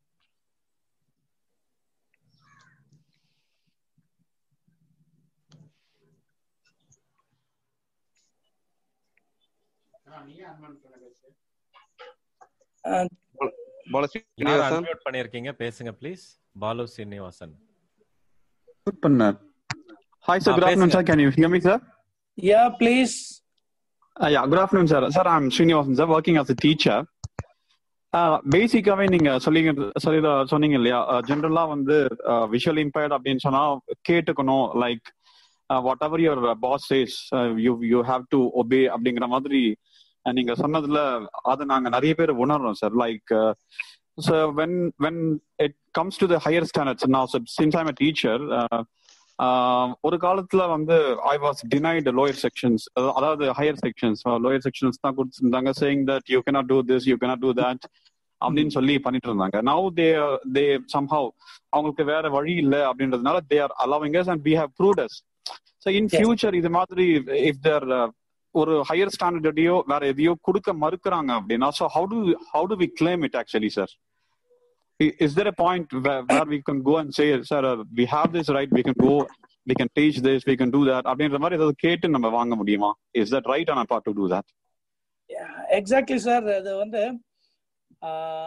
அஹ் பால யார் சீனிவாசன் அன்மியூட் பண்ணிருக்கீங்க பேசுங்க ப்ளீஸ் பாலு சீனிவாசன் Good பண்ண Hi sir, Ah, good afternoon பேசுங்க. sir. Can you hear me sir? yeah please Uh, yeah, good afternoon sir. Sir, I'm Srinivasan sir, working as a teacher. பேசிக்காவே நீங்க சொல்லிங்க சொல்லி சொன்னீங்க இல்லையா ஜென்ரலா வந்து விஷுவல் இம்பேர்ட் அப்படின்னு சொன்னா கேட்டுக்கணும் like whatever your boss says you you have to obey அப்படிங்கிற மாதிரி uh, நீங்க சொன்னதுல அதை நாங்க நிறைய பேர் உணர்றோம் sir like so when when it comes to the higher standards நான் சின்ஸ் ஐம் அ டீச்சர் ஒரு காலத்துல வந்து I was denied lower sections அதாவது ஹையர் செக்ஷன்ஸ் லோயர் செக்ஷன்ஸ் தான் கொடுத்துருந்தாங்க saying that you cannot do this you cannot do that அப்படின்னு சொல்லி பண்ணிட்டு இருந்தாங்க நவ் தே தே சம்ஹவ் அவங்களுக்கு வேற வழி இல்லை அப்படின்றதுனால they are allowing us and we have proved us so in Yes. Future இது மாதிரி இஃப் தேர் ஒரு ஹையர் ஸ்டாண்டர்டையோ வேற எதையோ கொடுக்க மறுக்கிறாங்க அப்படின்னா so how to how to we claim it actually sir is there a point where, where we can go and say sir uh, we have this right we can go we can teach this we can do that அப்படின்ற மாதிரி ஏதாவது கேட்டு நம்ம வாங்க முடியுமா is that right on our part to do that exactly sir அது வந்து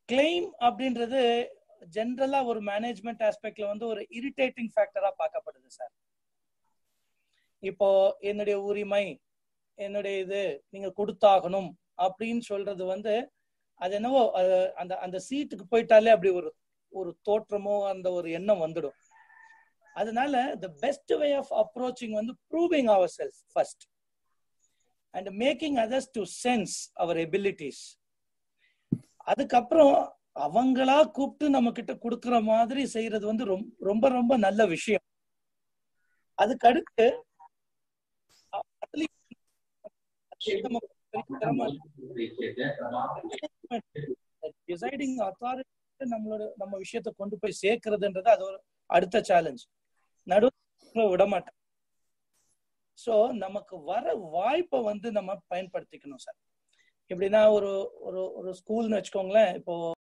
கிளைம் அப்படின்றது ஜென்ரலா ஒரு மேனேஜ்மெண்ட் ஆஸ்பெக்ட்ல வந்து ஒரு இரிட்டேட்டிங் ஃபேக்டரா பார்க்கப்படுது சார் இப்போ என்னுடைய உரிமை என்னுடைய இது நீங்க கொடுத்தாகணும் அப்படின்னு சொல்றது வந்து அது என்னவோ அது அந்த அந்த சீட்டுக்கு போயிட்டாலே அப்படி ஒரு ஒரு தோற்றமோ அந்த ஒரு எண்ணம் வந்துடும் அதனால the best way of approaching வந்து proving ourself first and making others to sense our abilities அதுக்கப்புறம் அவங்களா கூப்பிட்டு நம்ம கிட்ட கொடுக்குற மாதிரி செய்யறது வந்து ரொம்ப ரொம்ப ரொம்ப நல்ல விஷயம் அதுக்கு அடுத்து டிசைடிங் அத்தாரிட்டி நம்மளோட நம்ம விஷயத்தை கொண்டு போய் சேர்க்கறதுன்றது அது ஒரு அடுத்த சேலஞ்ச் நடுவு விட மாட்டேன் சோ நமக்கு வர வாய்ப்பை வந்து நம்ம பயன்படுத்திக்கணும் சார் எப்படின்னா ஒரு ஒரு ஒரு ஸ்கூல்னு வச்சுக்கோங்களேன் இப்போ